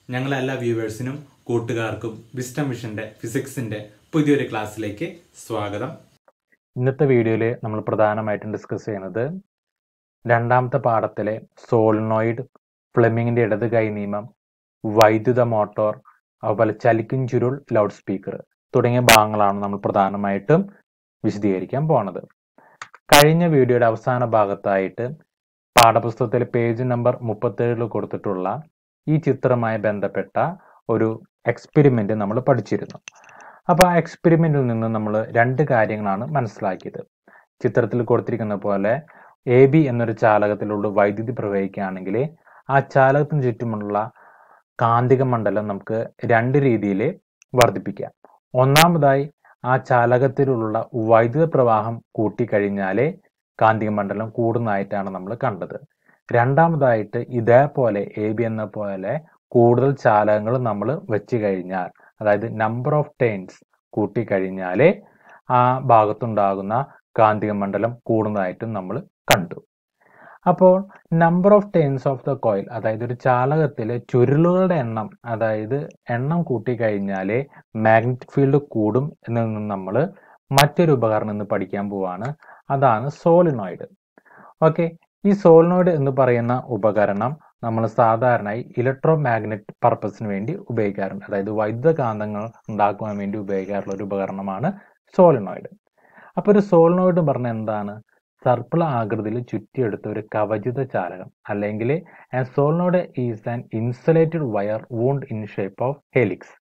ഞങ്ങളെ എല്ലാ വ്യൂവേഴ്സിനും കൂട്ടുകാർക്കും വിസ്റ്റം വിഷന്റെ ഫിസിക്സിന്റെ പുതിയൊരു ക്ലാസ്സിലേക്ക് സ്വാഗതം ഇന്നത്തെ വീഡിയോയിൽ നമ്മൾ പ്രധാനമായിട്ടും ഡിസ്കസ് ചെയ്യുന്നത് രണ്ടാമത്തെ പാഠത്തിലെ സോളിനോയിഡ് ഫ്ലെമിങ്ങിന്റെ ഇടത് കൈ നിയമം വൈദ്യുത മോട്ടോർ അതുപോലെ ചലിക്കും ചുരുൾ ലൗഡ് സ്പീക്കർ തുടങ്ങിയ ഭാഗങ്ങളാണ് നമ്മൾ പ്രധാനമായിട്ടും വിശദീകരിക്കാൻ പോണത് കഴിഞ്ഞ വീഡിയോയുടെ അവസാന ഭാഗത്തായിട്ട് പാഠപുസ്തകത്തിലെ പേജ് നമ്പർ മുപ്പത്തേഴിൽ കൊടുത്തിട്ടുള്ള ഈ ചിത്രവുമായി ബന്ധപ്പെട്ട ഒരു എക്സ്പെരിമെന്റ് നമ്മൾ പഠിച്ചിരുന്നു അപ്പോൾ ആ എക്സ്പെരിമെന്റിൽ നിന്ന് നമ്മൾ രണ്ട് കാര്യങ്ങളാണ് മനസ്സിലാക്കിയത് ചിത്രത്തിൽ കൊടുത്തിരിക്കുന്ന പോലെ എ ബി എന്നൊരു ചാലകത്തിലൂടെ വൈദ്യുതി പ്രവഹിക്കുകയാണെങ്കിൽ ആ ചാലകത്തിന് ചുറ്റുമുള്ള കാന്തിക മണ്ഡലം നമുക്ക് രണ്ട് രീതിയിൽ വർദ്ധിപ്പിക്കാം ഒന്നാമതായി ആ ചാലകത്തിലുള്ള വൈദ്യുത പ്രവാഹം കൂട്ടിക്കഴിഞ്ഞാലേ കാന്തിക മണ്ഡലം കൂടുന്നതായിട്ടാണ് നമ്മൾ കണ്ടത് രണ്ടാമതായിട്ട് ഇതേപോലെ എ ബി എന്ന പോലെ കൂടുതൽ ചാലകങ്ങൾ നമ്മൾ വെച്ച് കഴിഞ്ഞാൽ അതായത് നമ്പർ ഓഫ് ടേൺസ് കൂട്ടിക്കഴിഞ്ഞാൽ ആ ഭാഗത്തുണ്ടാകുന്ന കാന്തിക മണ്ഡലം കൂടുന്നതായിട്ടും നമ്മൾ കണ്ടു അപ്പോൾ number of turns of the coil അതായത് ഒരു ചാലകത്തിലെ ചുരുളുകളുടെ എണ്ണം അതായത് എണ്ണം കൂട്ടിക്കഴിഞ്ഞാൽ മാഗ്നറ്റിക് ഫീൽഡ് കൂടും എന്നതിൽ നിന്ന് നമ്മൾ മറ്റൊരു ഉപകരണം ഇന്ന് പഠിക്കാൻ പോവാണ് അതാണ് സോളിനോയിഡ് ഓക്കെ ഈ സോളിനോയിഡ് എന്ന് പറയുന്ന ഉപകരണം നമ്മൾ സാധാരണയായി ഇലക്ട്രോ മാഗ്നറ്റ് പർപ്പസിന് വേണ്ടി ഉപയോഗിക്കാറുണ്ട് അതായത് വൈദ്യുത കാന്തങ്ങൾ ഉണ്ടാക്കുവാൻ വേണ്ടി ഉപയോഗിക്കാറുള്ള ഒരു ഉപകരണമാണ് സോളിനോയിഡ് അപ്പോൾ ഒരു സോളിനോയിഡ് പറഞ്ഞ എന്താണ് സർപ്പിൾ ആകൃതിയിൽ ചുറ്റിയെടുത്ത ഒരു കവചിത ചാലകം അല്ലെങ്കിൽ solenoid is an insulated wire wound in shape of helix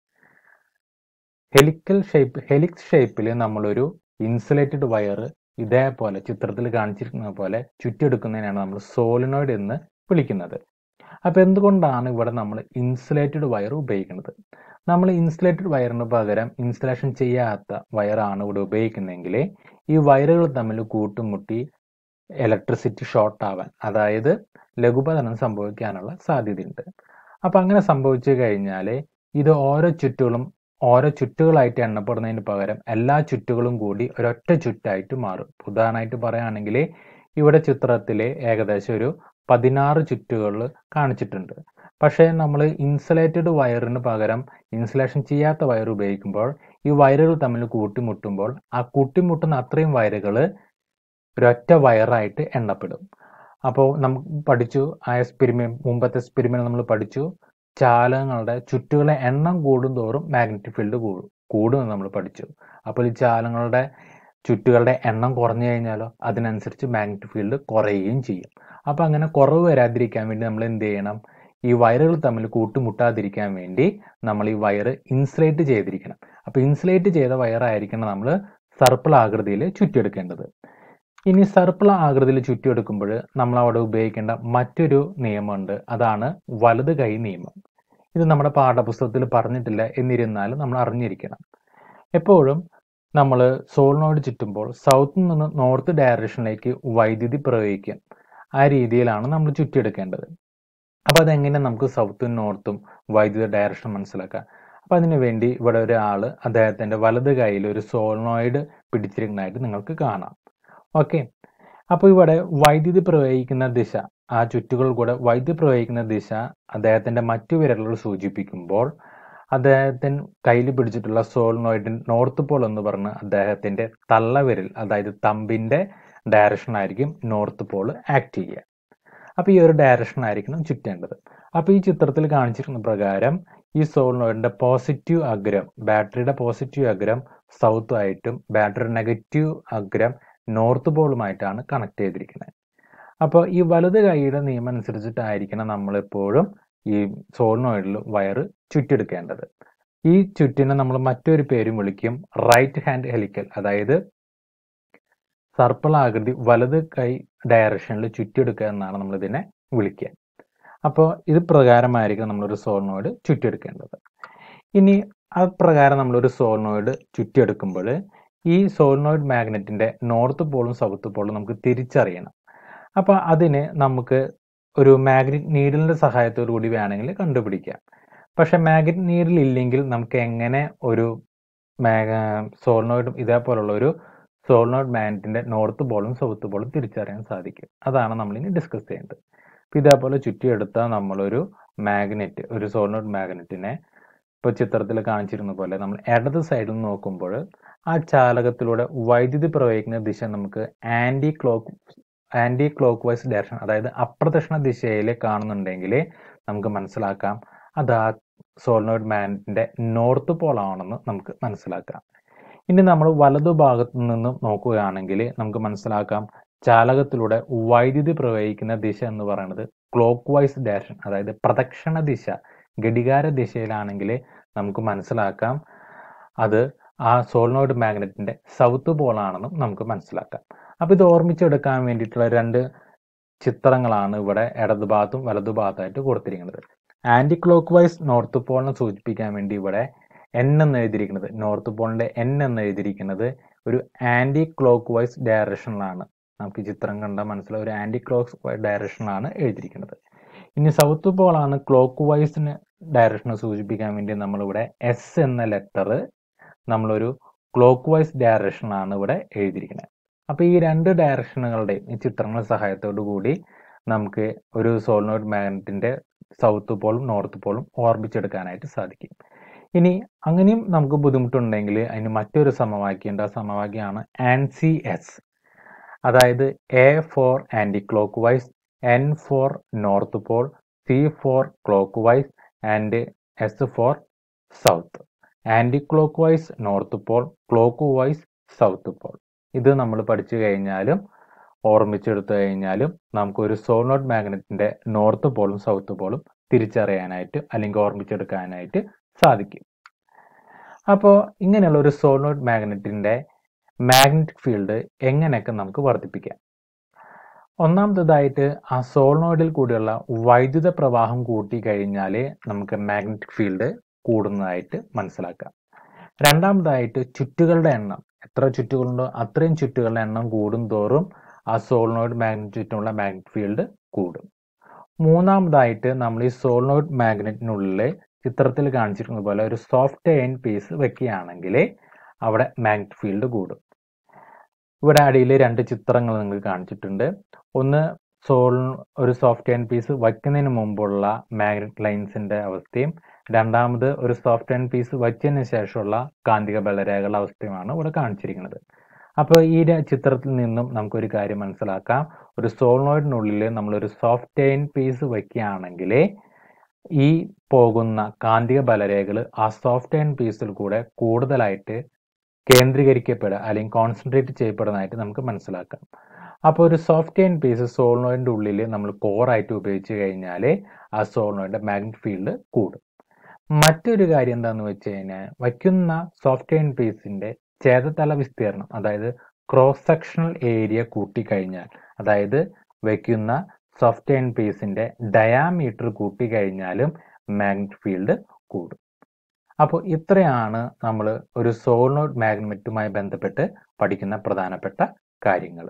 helical shape helix ഷേപ്പിൽ നമ്മളൊരു ഇൻസുലേറ്റഡ് വയർ ഇതേപോലെ ചിത്രത്തിൽ കാണിച്ചിരിക്കുന്ന പോലെ ചുറ്റിയെടുക്കുന്നതിനാണ് നമ്മൾ സോളിനോയിഡ് എന്ന് വിളിക്കുന്നത് അപ്പോൾ എന്തുകൊണ്ടാണ് ഇവിടെ നമ്മൾ ഇൻസുലേറ്റഡ് വയർ ഉപയോഗിക്കുന്നത് നമ്മൾ ഇൻസുലേറ്റഡ് വയറിന് പകരം ഇൻസുലേഷൻ ചെയ്യാത്ത വയറാണ് ഇവിടെ ഉപയോഗിക്കുന്നതെങ്കിൽ ഈ വയറുകൾ തമ്മിൽ കൂട്ടുമുട്ടി ഇലക്ട്രിസിറ്റി ഷോർട്ട് ആവാൻ അതായത് ലഘുപതനം സംഭവിക്കാനുള്ള സാധ്യതയുണ്ട് അപ്പം അങ്ങനെ സംഭവിച്ചു കഴിഞ്ഞാൽ ഇത് ഓരോ ചുറ്റുകളും ഓരോ ചുറ്റുകളായിട്ട് എണ്ണപ്പെടുന്നതിന് പകരം എല്ലാ ചുറ്റുകളും കൂടി ഒരൊറ്റ ചുറ്റായിട്ട് മാറും ഉദാഹരണമായിട്ട് പറയുകയാണെങ്കിൽ ഇവിടെ ചിത്രത്തിൽ ഏകദേശം ഒരു പതിനാറ് ചുറ്റുകൾ കാണിച്ചിട്ടുണ്ട് പക്ഷേ നമ്മൾ ഇൻസുലേറ്റഡ് വയറിന് പകരം ഇൻസുലേഷൻ ചെയ്യാത്ത വയർ ഉപയോഗിക്കുമ്പോൾ ഈ വയറുകൾ തമ്മിൽ കൂട്ടിമുട്ടുമ്പോൾ ആ കൂട്ടിമുട്ടുന്ന അത്രയും വയറുകൾ ഒരൊറ്റ വയറായിട്ട് എണ്ണപ്പെടും അപ്പോൾ നമുക്ക് പഠിച്ചു ആ എക്സ്പെരിമെന്റ് മുമ്പത്തെ എക്സ്പെരിമെന്റ് നമ്മൾ പഠിച്ചു ചാലകങ്ങളുടെ ചുറ്റുകളെ എണ്ണം കൂടുന്തോറും മാഗ്നറ്റിക് ഫീൽഡ് കൂടും കൂടുമെന്ന് നമ്മൾ പഠിച്ചു അപ്പോൾ ഈ ചാലങ്ങളുടെ ചുറ്റുകളുടെ എണ്ണം കുറഞ്ഞു കഴിഞ്ഞാലോ അതിനനുസരിച്ച് മാഗ്നറ്റിക് ഫീൽഡ് കുറയുകയും ചെയ്യും അപ്പോൾ അങ്ങനെ കുറവ് വരാതിരിക്കാൻ വേണ്ടി നമ്മൾ എന്ത് ചെയ്യണം ഈ വയറുകൾ തമ്മിൽ കൂട്ടുമുട്ടാതിരിക്കാൻ വേണ്ടി നമ്മൾ ഈ വയർ ഇൻസുലേറ്റ് ചെയ്തിരിക്കണം അപ്പോൾ ഇൻസുലേറ്റ് ചെയ്ത വയറായിരിക്കണം നമ്മൾ സർപ്പിൾ ആകൃതിയിൽ ചുറ്റിയെടുക്കേണ്ടത് ഇനി സർപ്പിൾ ആകൃതിയിൽ ചുറ്റിയെടുക്കുമ്പോൾ നമ്മൾ അവിടെ ഉപയോഗിക്കേണ്ട മറ്റൊരു നിയമമുണ്ട് അതാണ് വലത് കൈ നിയമം ഇത് നമ്മുടെ പാഠപുസ്തകത്തിൽ പറഞ്ഞിട്ടില്ല എന്നിരുന്നാലും നമ്മൾ അറിഞ്ഞിരിക്കണം എപ്പോഴും നമ്മൾ സോളിനോട് ചുറ്റുമ്പോൾ സൗത്തിൽ നിന്ന് നോർത്ത് ഡയറക്ഷനിലേക്ക് വൈദ്യുതി പ്രവഹിക്കും ആ രീതിയിലാണ് നമ്മൾ ചുറ്റിയെടുക്കേണ്ടത് അപ്പോൾ അതെങ്ങനെ നമുക്ക് സൗത്തും നോർത്തും വൈദ്യുത ഡയറക്ഷൻ മനസ്സിലാക്കാം അപ്പം അതിനു വേണ്ടി ഇവിടെ ഒരാൾ അദ്ദേഹത്തിൻ്റെ വലത് കൈയിൽ ഒരു സോളിനോയിഡ് പിടിച്ചിരിക്കുന്നതായിട്ട് നിങ്ങൾക്ക് കാണാം ഓക്കെ അപ്പോൾ ഇവിടെ വൈദ്യുതി പ്രവഹിക്കുന്ന ദിശ ആ ചുറ്റുകൾ കൂടെ വൈദ്യുതി പ്രവഹിക്കുന്ന ദിശ അദ്ദേഹത്തിൻ്റെ മറ്റു വിരലുകൾ സൂചിപ്പിക്കുമ്പോൾ അദ്ദേഹത്തിന് കയ്യിൽ പിടിച്ചിട്ടുള്ള സോളിനോയിഡിൻ നോർത്ത് പോൾ എന്ന് പറഞ്ഞ് അദ്ദേഹത്തിന്റെ തള്ളവിരൽ അതായത് തമ്പിന്റെ ഡയറക്ഷൻ ആയിരിക്കും നോർത്ത് പോൾ ആക്ട് ചെയ്യുക അപ്പോൾ ഈ ഒരു ഡയറക്ഷൻ ആയിരിക്കണം ചുറ്റേണ്ടത് അപ്പോൾ ഈ ചിത്രത്തിൽ കാണിച്ചിരുന്ന പ്രകാരം ഈ സോളിനോയിഡിന്റെ പോസിറ്റീവ് അഗ്രം ബാറ്ററിയുടെ പോസിറ്റീവ് അഗ്രം സൗത്ത് ആയിട്ടും ബാറ്ററി നെഗറ്റീവ് അഗ്രം നോർത്ത് പോളുമായിട്ടാണ് കണക്ട് ചെയ്തിരിക്കുന്നത് അപ്പോൾ ഈ വലത് കൈയുടെ നിയമം അനുസരിച്ചിട്ടായിരിക്കണം നമ്മളെപ്പോഴും ഈ സോളിനോയിഡിൽ വയറ് ചുറ്റിയെടുക്കേണ്ടത് ഈ ചുറ്റിനെ നമ്മൾ മറ്റൊരു പേരും വിളിക്കും റൈറ്റ് ഹാൻഡ് ഹെലിക്കൽ അതായത് സർപ്പിൾ ആകൃതി വലത് കൈ ഡയറക്ഷനിൽ ചുറ്റിയെടുക്കുക എന്നാണ് നമ്മൾ ഇതിനെ വിളിക്കുക അപ്പോൾ ഇത് പ്രകാരമായിരിക്കും നമ്മളൊരു സോളിനോയിഡ് ചുറ്റിയെടുക്കേണ്ടത് ഇനി അപ്രകാരം നമ്മളൊരു സോളിനോയിഡ് ചുറ്റിയെടുക്കുമ്പോൾ ഈ സോളിനോയിഡ് മാഗ്നറ്റിന്റെ നോർത്ത് പോളും സൗത്ത് പോളും നമുക്ക് തിരിച്ചറിയണം അപ്പോൾ അതിന് നമുക്ക് ഒരു മാഗ്നറ്റ് നീഡിലിന്റെ സഹായത്തോടു കൂടി വേണമെങ്കിൽ കണ്ടുപിടിക്കാം പക്ഷെ മാഗ്നറ്റ് നീഡിൽ ഇല്ലെങ്കിൽ നമുക്ക് എങ്ങനെ ഒരു സോളിനോയിഡും ഇതേപോലുള്ള ഒരു സോളിനോയിഡ് മാഗ്നറ്റിന്റെ നോർത്ത് പോളും സൗത്ത് പോളും തിരിച്ചറിയാൻ സാധിക്കും അതാണ് നമ്മൾ ഇനി ഡിസ്കസ് ചെയ്യേണ്ടത് അപ്പോൾ ഇതേപോലെ ചുറ്റിയെടുത്താൽ നമ്മളൊരു മാഗ്നറ്റ് ഒരു സോളിനോയിഡ് മാഗ്നറ്റിനെ ഇപ്പോൾ ചിത്രത്തിൽ കാണിച്ചിരുന്ന പോലെ നമ്മൾ ഇടത് സൈഡിൽ നോക്കുമ്പോൾ ആ ചാലകത്തിലൂടെ വൈദ്യുതി പ്രവഹിക്കുന്ന ദിശ നമുക്ക് anti clock anticlockwise direction അതായത് അപ്രദക്ഷിണ ദിശയിൽ കാണുന്നുണ്ടെങ്കിൽ നമുക്ക് മനസ്സിലാക്കാം അത് ആ സോളിനോയിഡ് മാഗ്നറ്റിന്റെ നോർത്ത് പോൾ ആണെന്ന് നമുക്ക് മനസ്സിലാക്കാം ഇനി നമ്മൾ വലതുഭാഗത്ത് നിന്നും നോക്കുകയാണെങ്കിൽ നമുക്ക് മനസ്സിലാക്കാം ചാലകത്തിലൂടെ വൈദ്യുതി പ്രവഹിക്കുന്ന ദിശ എന്ന് പറയുന്നത് ക്ലോക്ക് വൈസ് ഡയറക്ഷൻ അതായത് പ്രദക്ഷിണ ദിശ ഘടികാര ദിശയിലാണെങ്കിൽ നമുക്ക് മനസ്സിലാക്കാം അത് ആ സോളിനോയിഡ് മാഗ്നറ്റിന്റെ സൗത്ത് പോളാണെന്നും നമുക്ക് മനസ്സിലാക്കാം അപ്പോൾ ഇത് ഓർമ്മിച്ചെടുക്കാൻ വേണ്ടിയിട്ടുള്ള രണ്ട് ചിത്രങ്ങളാണ് ഇവിടെ ഇടതുഭാഗത്തും വലതുഭാഗത്തായിട്ട് കൊടുത്തിരിക്കുന്നത് ആന്റി ക്ലോക്ക് വൈസ് നോർത്ത് പോളിനെ സൂചിപ്പിക്കാൻ വേണ്ടി ഇവിടെ എൻ എന്ന് എഴുതിയിരിക്കുന്നത് നോർത്ത് പോളിന്റെ എൻ എന്ന് എഴുതിയിരിക്കുന്നത് ഒരു ആന്റി ക്ലോക്ക് വൈസ് ഡയറക്ഷനിലാണ് നമുക്ക് ഈ ചിത്രം കണ്ടാൽ മനസ്സിലാവും ഒരു ആന്റി ക്ലോക്ക് ഡയറക്ഷനിലാണ് എഴുതിയിരിക്കുന്നത് ഇനി സൗത്ത് പോളാണ് ക്ലോക്ക് വൈസിന് ഡയറക്ഷനെ സൂചിപ്പിക്കാൻ വേണ്ടി നമ്മളിവിടെ എസ് എന്ന ലെറ്റർ നമ്മളൊരു ക്ലോക്ക് വൈസ് ഡയറക്ഷനാണ് ഇവിടെ എഴുതിയിരിക്കുന്നത് അപ്പോൾ ഈ രണ്ട് ഡയറക്ഷനുകളുടെയും ഈ ചിത്രങ്ങളുടെ സഹായത്തോടു കൂടി നമുക്ക് ഒരു സോളിനോയിഡ് മാഗ്നറ്റിന്റെ സൗത്ത് പോളും നോർത്ത് പോളും ഓർമ്മിച്ചെടുക്കാനായിട്ട് സാധിക്കും ഇനി അങ്ങനെയും നമുക്ക് ബുദ്ധിമുട്ടുണ്ടെങ്കിൽ അതിന് മറ്റൊരു സമവാക്യമുണ്ട് ആ സമവാക്യമാണ് ആൻസി എസ് അതായത് A for anticlockwise N for north pole C for clockwise and S for south anticlockwise north pole clockwise south pole ഇത് നമ്മൾ പഠിച്ചു കഴിഞ്ഞാലും ഓർമ്മിച്ചെടുത്തു കഴിഞ്ഞാലും നമുക്കൊരു സോൾനോട്ട് മാഗ്നറ്റിന്റെ നോർത്ത് പോളും സൗത്ത് പോളും തിരിച്ചറിയാനായിട്ട് അല്ലെങ്കിൽ ഓർമ്മിച്ചെടുക്കാനായിട്ട് സാധിക്കും അപ്പോൾ ഇങ്ങനെയുള്ള ഒരു സോൾനോട്ട് മാഗ്നറ്റിന്റെ മാഗ്നറ്റിക് ഫീൽഡ് എങ്ങനെയൊക്കെ നമുക്ക് വർദ്ധിപ്പിക്കാം ഒന്നാമത്തേതായിട്ട് ആ സോൾനോയിഡിൽ കൂടിയുള്ള വൈദ്യുത പ്രവാഹം കൂട്ടി കഴിഞ്ഞാൽ നമുക്ക് മാഗ്നറ്റിക് ഫീൽഡ് കൂടുന്നതായിട്ട് മനസ്സിലാക്കാം രണ്ടാമതായിട്ട് ചുറ്റുകളുടെ എണ്ണം എത്ര ചുറ്റുകളുണ്ടോ അത്രയും ചുറ്റുകളുടെ എണ്ണം കൂടും തോറും ആ സോൾനോയിഡ് മാഗ്നറ്റ് ചുറ്റുമുള്ള മാഗ്നറ്റിക് ഫീൽഡ് കൂടും മൂന്നാമതായിട്ട് നമ്മൾ ഈ സോൾനോയിഡ് മാഗ്നറ്റിനുള്ളിൽ ചിത്രത്തിൽ കാണിച്ചിരിക്കുന്നത് പോലെ ഒരു സോഫ്റ്റ് അയൺ പീസ് വെക്കുകയാണെങ്കിൽ അവിടെ മാഗ്നറ്റിക് ഫീൽഡ് കൂടും ഇവിടെ അടിയിൽ രണ്ട് ചിത്രങ്ങൾ നിങ്ങൾക്ക് കാണിച്ചിട്ടുണ്ട് ഒന്ന് സോൾ ഒരു സോഫ്റ്റ് അയൺ പീസ് വയ്ക്കുന്നതിന് മുമ്പുള്ള മാഗ്നറ്റ് ലൈൻസിന്റെ അവസ്ഥയും രണ്ടാമത് ഒരു സോഫ്റ്റ് അയൺ പീസ് വച്ചതിന് ശേഷമുള്ള കാന്തിക ബലരേഖകളുടെ അവസ്ഥയുമാണ് ഇവിടെ കാണിച്ചിരിക്കുന്നത് അപ്പോൾ ഈ ര- ചിത്രത്തിൽ നിന്നും നമുക്കൊരു കാര്യം മനസ്സിലാക്കാം ഒരു സോൾനോയിഡിനുള്ളിൽ നമ്മളൊരു സോഫ്റ്റ് അയൺ പീസ് വയ്ക്കുകയാണെങ്കിൽ ഈ പോകുന്ന കാന്തിക ബലരേഖകൾ ആ സോഫ്റ്റ് അയൺ പീസിൽ കൂടെ കൂടുതലായിട്ട് കേന്ദ്രീകരിക്കപ്പെടുക അല്ലെങ്കിൽ കോൺസെൻട്രേറ്റ് ചെയ്യപ്പെടുന്നതായിട്ട് നമുക്ക് മനസ്സിലാക്കാം അപ്പോൾ ഒരു സോഫ്റ്റ് അയൺ പീസ് സോൾനോയിഡിന്റെ ഉള്ളിൽ നമ്മൾ കോറായിട്ട് ഉപയോഗിച്ച് കഴിഞ്ഞാൽ ആ സോൾനോയിഡിന്റെ മാഗ്നറ്റിക് ഫീൽഡ് കൂടും മറ്റൊരു കാര്യം എന്താണെന്ന് വെച്ച് കഴിഞ്ഞാൽ വയ്ക്കുന്ന സോഫ്റ്റ് അയൺ പീസിന്റെ ഛേദതല വിസ്തീർണം അതായത് ക്രോസ് സെക്ഷണൽ ഏരിയ കൂട്ടിക്കഴിഞ്ഞാൽ അതായത് വയ്ക്കുന്ന സോഫ്റ്റ് അയൺ പീസിന്റെ ഡയാമീറ്റർ കൂട്ടിക്കഴിഞ്ഞാലും മാഗ്നറ്റിക് ഫീൽഡ് കൂടും അപ്പോൾ ഇത്രയാണ് നമ്മൾ ഒരു സോൾനോഡ് മാഗ്നറ്റുമായി ബന്ധപ്പെട്ട് പഠിക്കുന്ന പ്രധാനപ്പെട്ട കാര്യങ്ങൾ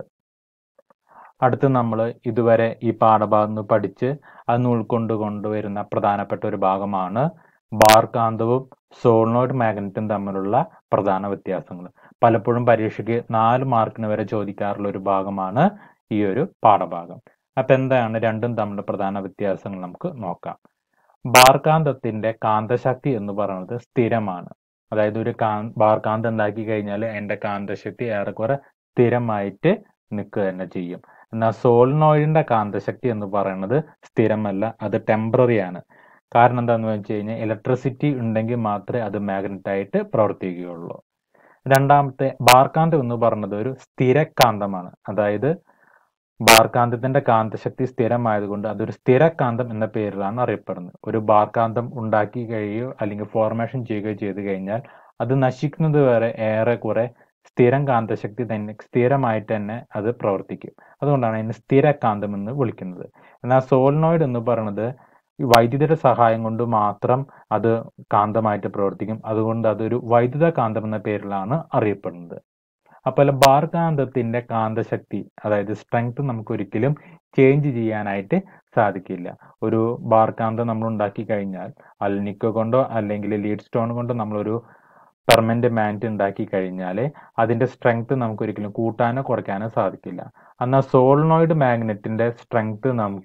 അടുത്ത് നമ്മൾ ഇതുവരെ ഈ പാഠഭാഗം നിന്ന് പഠിച്ച് അന്ന് ഉൾക്കൊണ്ട് കൊണ്ടുവരുന്ന പ്രധാനപ്പെട്ട ഒരു ഭാഗമാണ് ബാർകാന്തവും സോൾനോയിഡ് മാഗ്നറ്റും തമ്മിലുള്ള പ്രധാന വ്യത്യാസങ്ങൾ പലപ്പോഴും പരീക്ഷയ്ക്ക് നാല് മാർക്കിന് വരെ ചോദിക്കാറുള്ള ഒരു ഭാഗമാണ് ഈ ഒരു പാഠഭാഗം അപ്പൊ എന്താണ് രണ്ടും തമ്മിലുള്ള പ്രധാന വ്യത്യാസങ്ങൾ നമുക്ക് നോക്കാം ബാർകാന്തത്തിന്റെ കാന്തശക്തി എന്ന് പറയുന്നത് സ്ഥിരമാണ് അതായത് ഒരു കാ ബാർകാന്തം ഉണ്ടാക്കി കഴിഞ്ഞാൽ അതിന്റെ കാന്തശക്തി ഏറെക്കുറെ സ്ഥിരമായിട്ട് നിൽക്കുക തന്നെ ചെയ്യും എന്നാൽ സോളിനോയിഡിന്റെ കാന്തശക്തി എന്ന് പറയുന്നത് സ്ഥിരമല്ല അത് ടെമ്പററി ആണ് കാരണം എന്താണെന്ന് വെച്ച് കഴിഞ്ഞാൽ ഇലക്ട്രിസിറ്റി ഉണ്ടെങ്കിൽ മാത്രമേ അത് മാഗ്നറ്റ് ആയിട്ട് പ്രവർത്തിക്കുകയുള്ളൂ രണ്ടാമത്തെ ബാർകാന്തം എന്ന് പറയുന്നത് ഒരു സ്ഥിരകാന്തമാണ് അതായത് ബാർകാന്തത്തിന്റെ കാന്തശക്തി സ്ഥിരമായതുകൊണ്ട് അതൊരു സ്ഥിരകാന്തം എന്ന പേരിലാണ് അറിയപ്പെടുന്നത് ഒരു ബാർകാന്തം ഉണ്ടാക്കി കഴിയുകയോ അല്ലെങ്കിൽ ഫോർമേഷൻ ചെയ്യുകയോ ചെയ്തു കഴിഞ്ഞാൽ അത് നശിക്കുന്നത് വരെ ഏറെക്കുറെ സ്ഥിരം കാന്തശക്തി തന്നെ സ്ഥിരമായിട്ട് തന്നെ അത് പ്രവർത്തിക്കും അതുകൊണ്ടാണ് അതിനെ സ്ഥിരകാന്തം എന്ന് വിളിക്കുന്നത് എന്നാൽ സോളിനോയിഡ് എന്ന് പറയുന്നത് ഈ വൈദ്യുതിയുടെ സഹായം കൊണ്ട് മാത്രം അത് കാന്തമായിട്ട് പ്രവർത്തിക്കും അതുകൊണ്ട് അതൊരു വൈദ്യുത കാന്തം എന്ന പേരിലാണ് അറിയപ്പെടുന്നത് അപ്പോൾ ബാർ കാന്തത്തിന്റെ കാന്തശക്തി അതായത് സ്ട്രെങ്ത് നമുക്ക് ഒരിക്കലും ചേഞ്ച് ചെയ്യാനായിട്ട് സാധിക്കില്ല ഒരു ബാർ കാന്തം നമ്മൾ ഉണ്ടാക്കി കഴിഞ്ഞാൽ അൽനിക്കോ കൊണ്ടോ അല്ലെങ്കിൽ ലീഡ് സ്റ്റോൺ കൊണ്ടോ നമ്മളൊരു പെർമനന്റ് മാൻറ്റ് ഉണ്ടാക്കി കഴിഞ്ഞാൽ അതിന്റെ സ്ട്രെങ്ത് നമുക്ക് ഒരിക്കലും കൂട്ടാനോ കുറയ്ക്കാനോ സാധിക്കില്ല എന്നാൽ സോളിനോയിഡ് മാഗ്നറ്റിന്റെ സ്ട്രെങ്ത് നമുക്ക്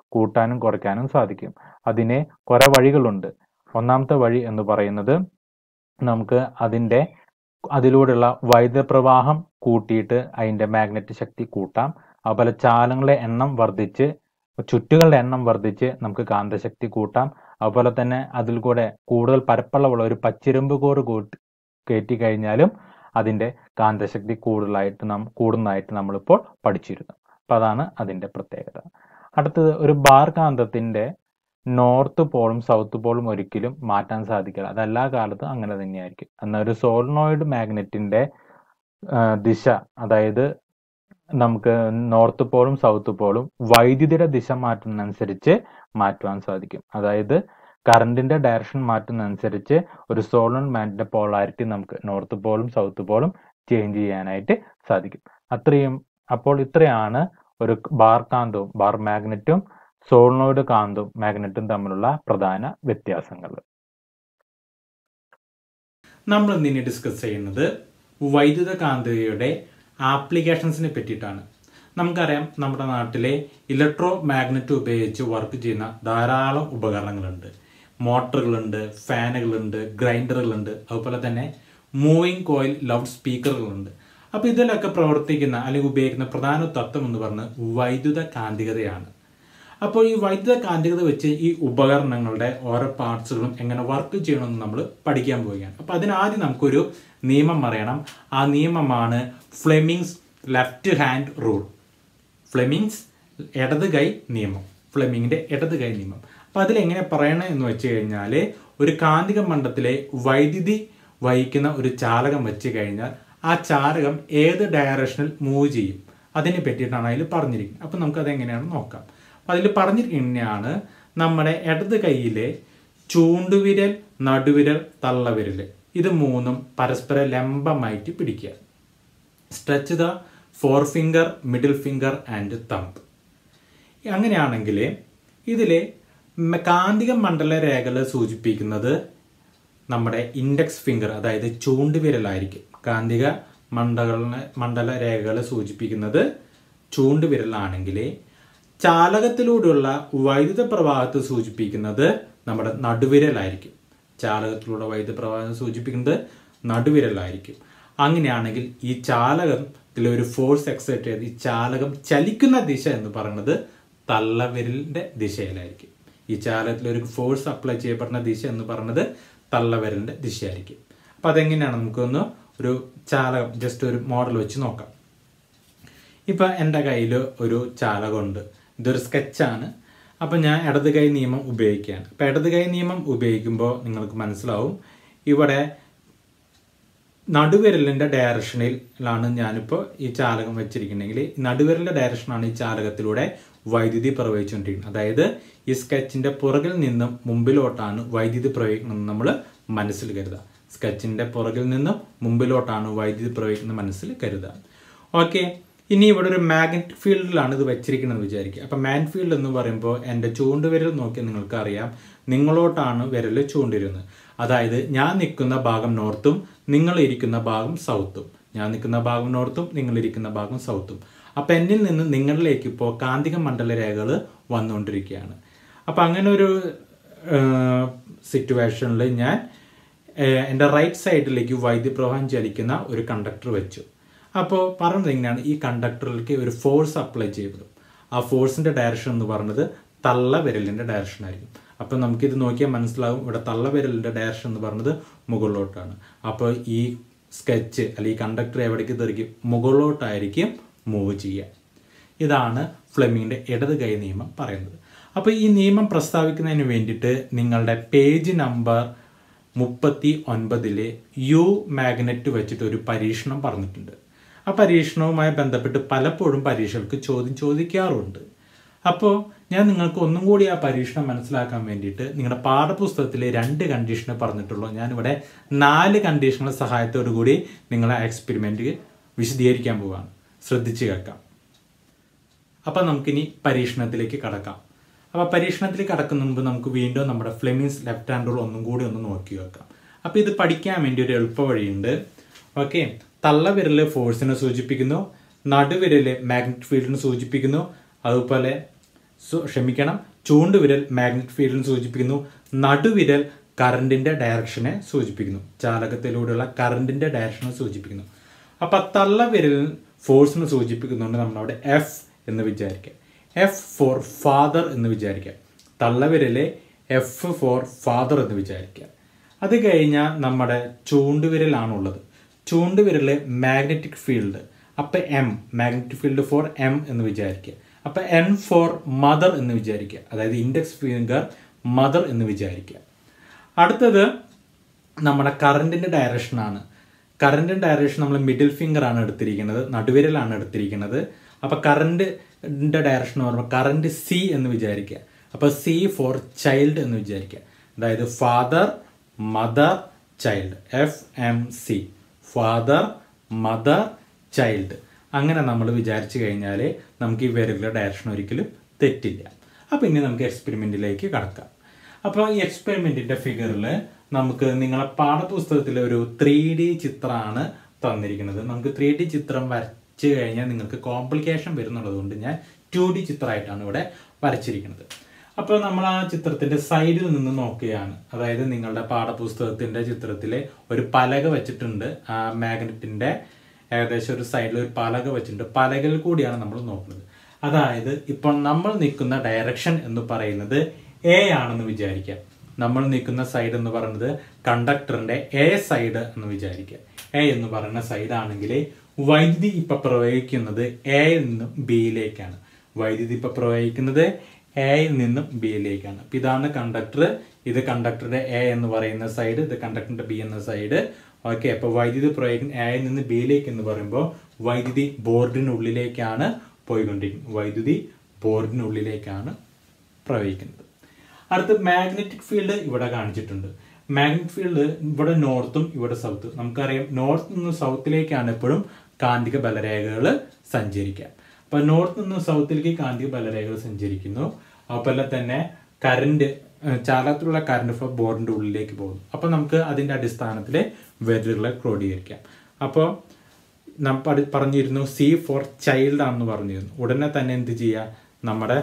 കൂട്ടാനും കുറയ്ക്കാനും സാധിക്കും അതിന് കുറെ വഴികളുണ്ട് ഒന്നാമത്തെ വഴി എന്ന് പറയുന്നത് നമുക്ക് അതിൻ്റെ അതിലൂടെയുള്ള വൈദ്യുത പ്രവാഹം കൂട്ടിയിട്ട് അതിൻ്റെ മാഗ്നറ്റിക് ശക്തി കൂട്ടാം അതുപോലെ ചാലങ്ങളുടെ എണ്ണം വർദ്ധിച്ച് ചുറ്റുകളുടെ എണ്ണം വർദ്ധിച്ച് നമുക്ക് കാന്തശക്തി കൂട്ടാം അതുപോലെ തന്നെ അതിൽ കൂടെ കൂടുതൽ പരപ്പളവുള്ള ഒരു പച്ചിരുമ്പ് കോറ് കൂട്ടി കയറ്റി കഴിഞ്ഞാലും അതിൻ്റെ കാന്തശക്തി കൂടുതലായിട്ട് നാം കൂടുന്നതായിട്ട് നമ്മളിപ്പോൾ പഠിച്ചിരുന്നു അപ്പം അതാണ് അതിൻ്റെ പ്രത്യേകത അടുത്തത് ഒരു ബാർ കാന്തത്തിൻ്റെ നോർത്ത് പോളും സൗത്ത് പോളും ഒരിക്കലും മാറ്റാൻ സാധിക്കില്ല അത് എല്ലാ കാലത്തും അങ്ങനെ തന്നെയായിരിക്കും എന്നാൽ ഒരു സോളിനോയിഡ് മാഗ്നറ്റിന്റെ ദിശ അതായത് നമുക്ക് നോർത്ത് പോളും സൗത്ത് പോളും വൈദ്യുതിയുടെ ദിശ മാറ്റുന്നതനുസരിച്ച് മാറ്റുവാൻ സാധിക്കും അതായത് കറണ്ടിന്റെ ഡയറക്ഷൻ മാറ്റുന്നതനുസരിച്ച് ഒരു സോളിനോയിഡ് മാഗ്നറ്റിന്റെ പോളാരിറ്റി നമുക്ക് നോർത്ത് പോളും സൗത്ത് പോളും ചേഞ്ച് ചെയ്യാനായിട്ട് സാധിക്കും അത്രയും അപ്പോൾ ഇത്രയാണ് ഒരു ബാർ കാന്തവും ബാർ മാഗ്നറ്റും സോളിനോയിഡ് കാന്തവും മാഗ്നറ്റും തമ്മിലുള്ള പ്രധാന വ്യത്യാസങ്ങൾ നമ്മൾ ഇന്നിനി ഡിസ്കസ് ചെയ്യുന്നത് വൈദ്യുത കാന്തികയുടെ ആപ്ലിക്കേഷൻസിനെ പറ്റിയിട്ടാണ് നമുക്കറിയാം നമ്മുടെ നാട്ടിലെ ഇലക്ട്രോ മാഗ്നറ്റ് ഉപയോഗിച്ച് വർക്ക് ചെയ്യുന്ന ധാരാളം ഉപകരണങ്ങളുണ്ട് മോട്ടറുകളുണ്ട് ഫാനുകളുണ്ട് ഗ്രൈൻഡറുകളുണ്ട് അതുപോലെ തന്നെ മൂവിങ് കോയിൽ ലൗഡ് സ്പീക്കറുകളുണ്ട് അപ്പോൾ ഇതിലൊക്കെ പ്രവർത്തിക്കുന്ന അല്ലെങ്കിൽ ഉപയോഗിക്കുന്ന പ്രധാന തത്വം എന്ന് പറഞ്ഞാൽ വൈദ്യുത കാന്തികതയാണ് അപ്പോൾ ഈ വൈദ്യുത കാന്തികത വെച്ച് ഈ ഉപകരണങ്ങളുടെ ഓരോ പാർട്സുകളും എങ്ങനെ വർക്ക് ചെയ്യണമെന്ന് നമ്മൾ പഠിക്കാൻ പോവുകയാണ് അപ്പോൾ അതിനാദ്യം നമുക്കൊരു നിയമം അറിയണം ആ നിയമമാണ് Fleming's left hand rule Fleming's ഇടത് കൈ നിയമം ഫ്ലെമിങ്ങിന്റെ ഇടത് കൈ നിയമം അപ്പോൾ അതിലെങ്ങനെ പറയണത് എന്ന് വെച്ച് കഴിഞ്ഞാൽ ഒരു കാന്തിക മണ്ഡലത്തിലെ വൈദ്യുതി വഹിക്കുന്ന ഒരു ചാലകം വെച്ച് കഴിഞ്ഞാൽ ആ ചാലകം ഏത് ഡയറക്ഷനിൽ മൂവ് ചെയ്യും അതിനെ പറ്റിയിട്ടാണ് അതിൽ പറഞ്ഞിരിക്കുന്നത് അപ്പം നമുക്ക് അതെങ്ങനെയാണെന്ന് നോക്കാം അപ്പം അതിൽ പറഞ്ഞിരിക്കുന്നതാണ് നമ്മുടെ ഇടത് കൈയിലെ ചൂണ്ടുവിരൽ നടുവിരൽ തള്ളവിരൽ ഇത് മൂന്നും പരസ്പരം ലംബമായിട്ട് പിടിക്കുക stretch the forefinger middle finger and thumb അങ്ങനെയാണെങ്കിൽ ഇതിൽ കാന്തിക മണ്ഡല രേഖകൾ സൂചിപ്പിക്കുന്നത് നമ്മുടെ ഇൻഡെക്സ് ഫിംഗർ അതായത് ചൂണ്ടുവിരലായിരിക്കും കാന്തിക മണ്ഡല മണ്ഡല രേഖകൾ സൂചിപ്പിക്കുന്നത് ചൂണ്ടുവിരലാണെങ്കിൽ ചാലകത്തിലൂടെയുള്ള വൈദ്യുത പ്രവാഹത്തെ സൂചിപ്പിക്കുന്നത് നമ്മുടെ നടുവിരലായിരിക്കും ചാലകത്തിലൂടെ വൈദ്യുത പ്രവാഹം സൂചിപ്പിക്കുന്നത് നടുവിരലായിരിക്കും അങ്ങനെയാണെങ്കിൽ ഈ ചാലകത്തിൽ ഒരു ഫോഴ്സ് എക്സൈറ്റ് ചെയ്ത് ഈ ചാലകം ചലിക്കുന്ന ദിശ എന്ന് പറയുന്നത് തള്ളവിരലിന്റെ ദിശയിലായിരിക്കും ഈ ചാലകത്തിൽ ഒരു ഫോഴ്സ് അപ്ലൈ ചെയ്യപ്പെടുന്ന ദിശ എന്ന് പറയുന്നത് തള്ളവിരലിന്റെ ദിശയായിരിക്കും അപ്പൊ അതെങ്ങനെയാണ് നമുക്കൊന്ന് ഒരു ചാലകം ജസ്റ്റ് ഒരു മോഡൽ വെച്ച് നോക്കാം ഇപ്പൊ എൻ്റെ കയ്യിൽ ഒരു ചാലകമുണ്ട് ഇതൊരു സ്കെച്ചാണ് അപ്പം ഞാൻ ഇടത് കൈ നിയമം ഉപയോഗിക്കുകയാണ് അപ്പം ഇടത് കൈ നിയമം ഉപയോഗിക്കുമ്പോൾ നിങ്ങൾക്ക് മനസ്സിലാവും ഇവിടെ നടുവിരലിൻ്റെ ഡയറക്ഷനിലാണ് ഞാനിപ്പോൾ ഈ ചാലകം വെച്ചിരിക്കുന്നെങ്കിൽ നടുവിരലിൻ്റെ ഡയറക്ഷനാണ് ഈ ചാലകത്തിലൂടെ വൈദ്യുതി പ്രവഹിച്ചുകൊണ്ടിരിക്കുന്നത് അതായത് ഈ സ്കെച്ചിൻ്റെ പുറകിൽ നിന്നും മുമ്പിലോട്ടാണ് വൈദ്യുതി പ്രവഹിക്കുന്നത് നമ്മൾ മനസ്സിൽ കരുതുക സ്കെച്ചിൻ്റെ പുറകിൽ നിന്നും മുമ്പിലോട്ടാണ് വൈദ്യുതി പ്രവഹിക്കുന്നത് മനസ്സിൽ കരുതുക ഓക്കെ ഇനി ഇവിടെ ഒരു മാഗ്നറ്റിക് ഫീൽഡിലാണ് ഇത് വെച്ചിരിക്കുന്നത് വിചാരിക്കുക അപ്പം മാൻ ഫീൽഡ് എന്ന് പറയുമ്പോൾ എൻ്റെ ചൂണ്ടുവിരൽ നോക്കി നിങ്ങൾക്ക് അറിയാം നിങ്ങളോട്ടാണ് വിരൽ ചൂണ്ടിരുന്നത് അതായത് ഞാൻ നിൽക്കുന്ന ഭാഗം നോർത്തും നിങ്ങൾ ഇരിക്കുന്ന ഭാഗം സൗത്തും ഞാൻ നിൽക്കുന്ന ഭാഗം നോർത്തും നിങ്ങൾ ഇരിക്കുന്ന ഭാഗം സൗത്തും അപ്പം എന്നിൽ നിന്ന് നിങ്ങളിലേക്ക് ഇപ്പോൾ കാന്തിക മണ്ഡല രേഖകൾ വന്നുകൊണ്ടിരിക്കുകയാണ് അപ്പം അങ്ങനെ ഒരു സിറ്റുവേഷനിൽ ഞാൻ എൻ്റെ റൈറ്റ് സൈഡിലേക്ക് വൈദ്യുതി പ്രവാഹം ചലിക്കുന്ന ഒരു കണ്ടക്ടർ വെച്ചു അപ്പോൾ പറഞ്ഞത് എങ്ങനെയാണ് ഈ കണ്ടക്ടറിലേക്ക് ഒരു ഫോഴ്സ് അപ്ലൈ ചെയ്യപ്പെടും ആ ഫോഴ്സിന്റെ ഡയറക്ഷൻ എന്ന് പറയുന്നത് തള്ള വിരലിന്റെ ഡയറക്ഷൻ ആയിരിക്കും അപ്പം നമുക്കിത് നോക്കിയാൽ മനസ്സിലാവും ഇവിടെ തള്ള വിരലിന്റെ ഡയറക്ഷൻ എന്ന് പറയുന്നത് മുകളിലോട്ടാണ് അപ്പോൾ ഈ സ്കെച്ച് അല്ലെങ്കിൽ ഈ കണ്ടക്ടർ എവിടേക്ക് തെറിക്കും മുകളിലോട്ടായിരിക്കും മൂവ് ചെയ്യുക ഇതാണ് ഫ്ലെമിങ്ങിന്റെ ഇടത് കൈ നിയമം പറയുന്നത് അപ്പോൾ ഈ നിയമം പ്രസ്താവിക്കുന്നതിന് വേണ്ടിയിട്ട് നിങ്ങളുടെ പേജ് നമ്പർ മുപ്പത്തി ഒൻപതിലെ യു മാഗ്നറ്റ് വെച്ചിട്ട് ഒരു പരീക്ഷണം പറഞ്ഞിട്ടുണ്ട് ആ പരീക്ഷണവുമായി ബന്ധപ്പെട്ട് പലപ്പോഴും പരീക്ഷകൾക്ക് ചോദ്യം ചോദിക്കാറുണ്ട് അപ്പോൾ ഞാൻ നിങ്ങൾക്ക് ഒന്നും കൂടി ആ പരീക്ഷണം മനസ്സിലാക്കാൻ വേണ്ടിയിട്ട് നിങ്ങളുടെ പാഠപുസ്തകത്തിലെ രണ്ട് കണ്ടീഷനെ പറഞ്ഞിട്ടുള്ളൂ ഞാനിവിടെ നാല് കണ്ടീഷനുകളുടെ സഹായത്തോടു കൂടി നിങ്ങളെ എക്സ്പെരിമെന്റ് വിശദീകരിക്കാൻ പോവുകയാണ് ശ്രദ്ധിച്ചു കേൾക്കാം അപ്പം നമുക്കിനി പരീക്ഷണത്തിലേക്ക് കടക്കാം അപ്പോൾ പരീക്ഷണത്തിലേക്ക് കടക്കുന്ന മുമ്പ് നമുക്ക് വീണ്ടും നമ്മുടെ ഫ്ലെമിങ്സ് ലെഫ്റ്റ് ഹാൻഡ് റൂൾ ഒന്നും കൂടി ഒന്ന് നോക്കി വെക്കാം അപ്പോൾ ഇത് പഠിക്കാൻ വേണ്ടി ഒരു എളുപ്പ വഴിയുണ്ട് ഓക്കെ തള്ളവിരല് ഫോഴ്സിനെ സൂചിപ്പിക്കുന്നു നടുവിരല് മാഗ്നറ്റിക് ഫീൽഡിനെ സൂചിപ്പിക്കുന്നു അതുപോലെ സോ ക്ഷമിക്കണം ചൂണ്ടുവിരൽ മാഗ്നറ്റിക് ഫീൽഡിനെ സൂചിപ്പിക്കുന്നു നടുവിരൽ കറണ്ടിന്റെ ഡയറക്ഷനെ സൂചിപ്പിക്കുന്നു ചാലകത്തിലൂടെയുള്ള കറണ്ടിന്റെ ഡയറക്ഷനെ സൂചിപ്പിക്കുന്നു അപ്പൊ തള്ളവിരൽ ഫോഴ്സിനെ സൂചിപ്പിക്കുന്നുണ്ട് നമ്മളവിടെ എഫ് എന്ന് വിചാരിക്കുക എഫ് ഫോർ ഫാദർ എന്ന് വിചാരിക്കുക തള്ളവിരലെ എഫ് ഫോർ ഫാദർ എന്ന് വിചാരിക്കുക അത് കഴിഞ്ഞാൽ നമ്മുടെ ചൂണ്ടുവിരലാണുള്ളത് ചൂണ്ടുവിരല് മാഗ്നറ്റിക് ഫീൽഡ് അപ്പം M magnetic field for M എന്ന് വിചാരിക്കുക അപ്പം എൻ ഫോർ മദർ എന്ന് വിചാരിക്കുക അതായത് ഇൻഡെക്സ് ഫിംഗർ മദർ എന്ന് വിചാരിക്കുക അടുത്തത് നമ്മുടെ കറണ്ടിൻ്റെ ഡയറക്ഷനാണ് കറണ്ടിൻ്റെ ഡയറക്ഷൻ നമ്മൾ മിഡിൽ ഫിംഗർ ആണ് എടുത്തിരിക്കുന്നത് നടുവിരലാണ് എടുത്തിരിക്കുന്നത് അപ്പോൾ കറണ്ടിൻ്റെ ഡയറക്ഷൻ എന്ന് പറയുമ്പോൾ കറണ്ട് സി എന്ന് വിചാരിക്കുക അപ്പോൾ സി ഫോർ ചൈൽഡ് എന്ന് വിചാരിക്കുക അതായത് father mother child F M C father mother child അങ്ങനെ നമ്മൾ വിചാരിച്ചു കഴിഞ്ഞാൽ നമുക്ക് ഈ വിരലുകളുടെ ഡയറക്ഷൻ ഒരിക്കലും തെറ്റില്ല അപ്പോൾ ഇനി നമുക്ക് എക്സ്പെരിമെൻറ്റിലേക്ക് കടക്കാം അപ്പോൾ ഈ എക്സ്പെരിമെൻറ്റിൻ്റെ ഫിഗറിൽ നമുക്ക് നിങ്ങളെ പാഠപുസ്തകത്തിലെ ഒരു ത്രീ ഡി ചിത്രമാണ് തന്നിരിക്കുന്നത് നമുക്ക് ത്രീ ഡി ചിത്രം വരച്ച് കഴിഞ്ഞാൽ നിങ്ങൾക്ക് കോംപ്ലിക്കേഷൻ വരുന്നുള്ളത് കൊണ്ട് ഞാൻ ടു ഡി ചിത്രമായിട്ടാണ് ഇവിടെ വരച്ചിരിക്കുന്നത് അപ്പോൾ നമ്മൾ ആ ചിത്രത്തിന്റെ സൈഡിൽ നിന്ന് നോക്കുകയാണ് അതായത് നിങ്ങളുടെ പാഠപുസ്തകത്തിന്റെ ചിത്രത്തിലെ ഒരു പലക വെച്ചിട്ടുണ്ട് ആ മാഗ്നറ്റിന്റെ ഏകദേശം ഒരു സൈഡിൽ ഒരു പലക വെച്ചിട്ടുണ്ട് പലകയിൽ കൂടിയാണ് നമ്മൾ നോക്കുന്നത് അതായത് ഇപ്പോൾ നമ്മൾ നിൽക്കുന്ന ഡയറക്ഷൻ എന്ന് പറയുന്നത് എ ആണെന്ന് വിചാരിക്കാം നമ്മൾ നിൽക്കുന്ന സൈഡ് എന്ന് പറയുന്നത് കണ്ടക്ടറിന്റെ എ സൈഡ് എന്ന് വിചാരിക്കുക എ എന്ന് പറയുന്ന സൈഡ് ആണെങ്കിൽ വൈദ്യുതി ഇപ്പൊ പ്രവഹിക്കുന്നത് എയിൽ നിന്നും ബിയിലേക്കാണ് വൈദ്യുതി ഇപ്പൊ പ്രവഹിക്കുന്നത് എയിൽ നിന്നും ബിയിലേക്കാണ് അപ്പൊ ഇതാണ് കണ്ടക്ടർ ഇത് കണ്ടക്ടറുടെ എ എന്ന് പറയുന്ന സൈഡ് ഇത് കണ്ടക്ടറിന്റെ ബി എന്ന സൈഡ് ഓക്കെ അപ്പൊ വൈദ്യുതി പ്രയോഗിക്കുന്ന എയിൽ നിന്ന് ബിയിലേക്ക് എന്ന് പറയുമ്പോൾ വൈദ്യുതി ബോർഡിനുള്ളിലേക്കാണ് പോയിക്കൊണ്ടിരിക്കുന്നത് വൈദ്യുതി ബോർഡിനുള്ളിലേക്കാണ് പ്രവഹിക്കുന്നത് അടുത്ത് മാഗ്നറ്റിക് ഫീൽഡ് ഇവിടെ കാണിച്ചിട്ടുണ്ട് മാഗ്നറ്റിക് ഫീൽഡ് ഇവിടെ നോർത്തും ഇവിടെ സൗത്ത് നമുക്കറിയാം നോർത്ത് നിന്ന് സൗത്തിലേക്കാണ് എപ്പോഴും കാന്തിക ബലരേഖകൾ സഞ്ചരിക്കുക അപ്പൊ നോർത്ത് നിന്ന് സൗത്തിലേക്ക് കാന്തിക ബലരേഖകൾ സഞ്ചരിക്കുന്നു അതുപോലെ തന്നെ കറണ്ട് ചാലകത്തിലുള്ള കറണ്ട് ഫ്ലോ ബോർഡിന്റെ ഉള്ളിലേക്ക് പോകുന്നു അപ്പൊ നമുക്ക് അതിന്റെ അടിസ്ഥാനത്തിൽ വിരലുകളെ ക്രോഡീകരിക്കാം അപ്പോൾ നാം പഠി- പറഞ്ഞിരുന്നു സി ഫോർ ചൈൽഡ് ആണെന്ന് പറഞ്ഞിരുന്നു ഉടനെ തന്നെ എന്ത് ചെയ്യുക നമ്മുടെ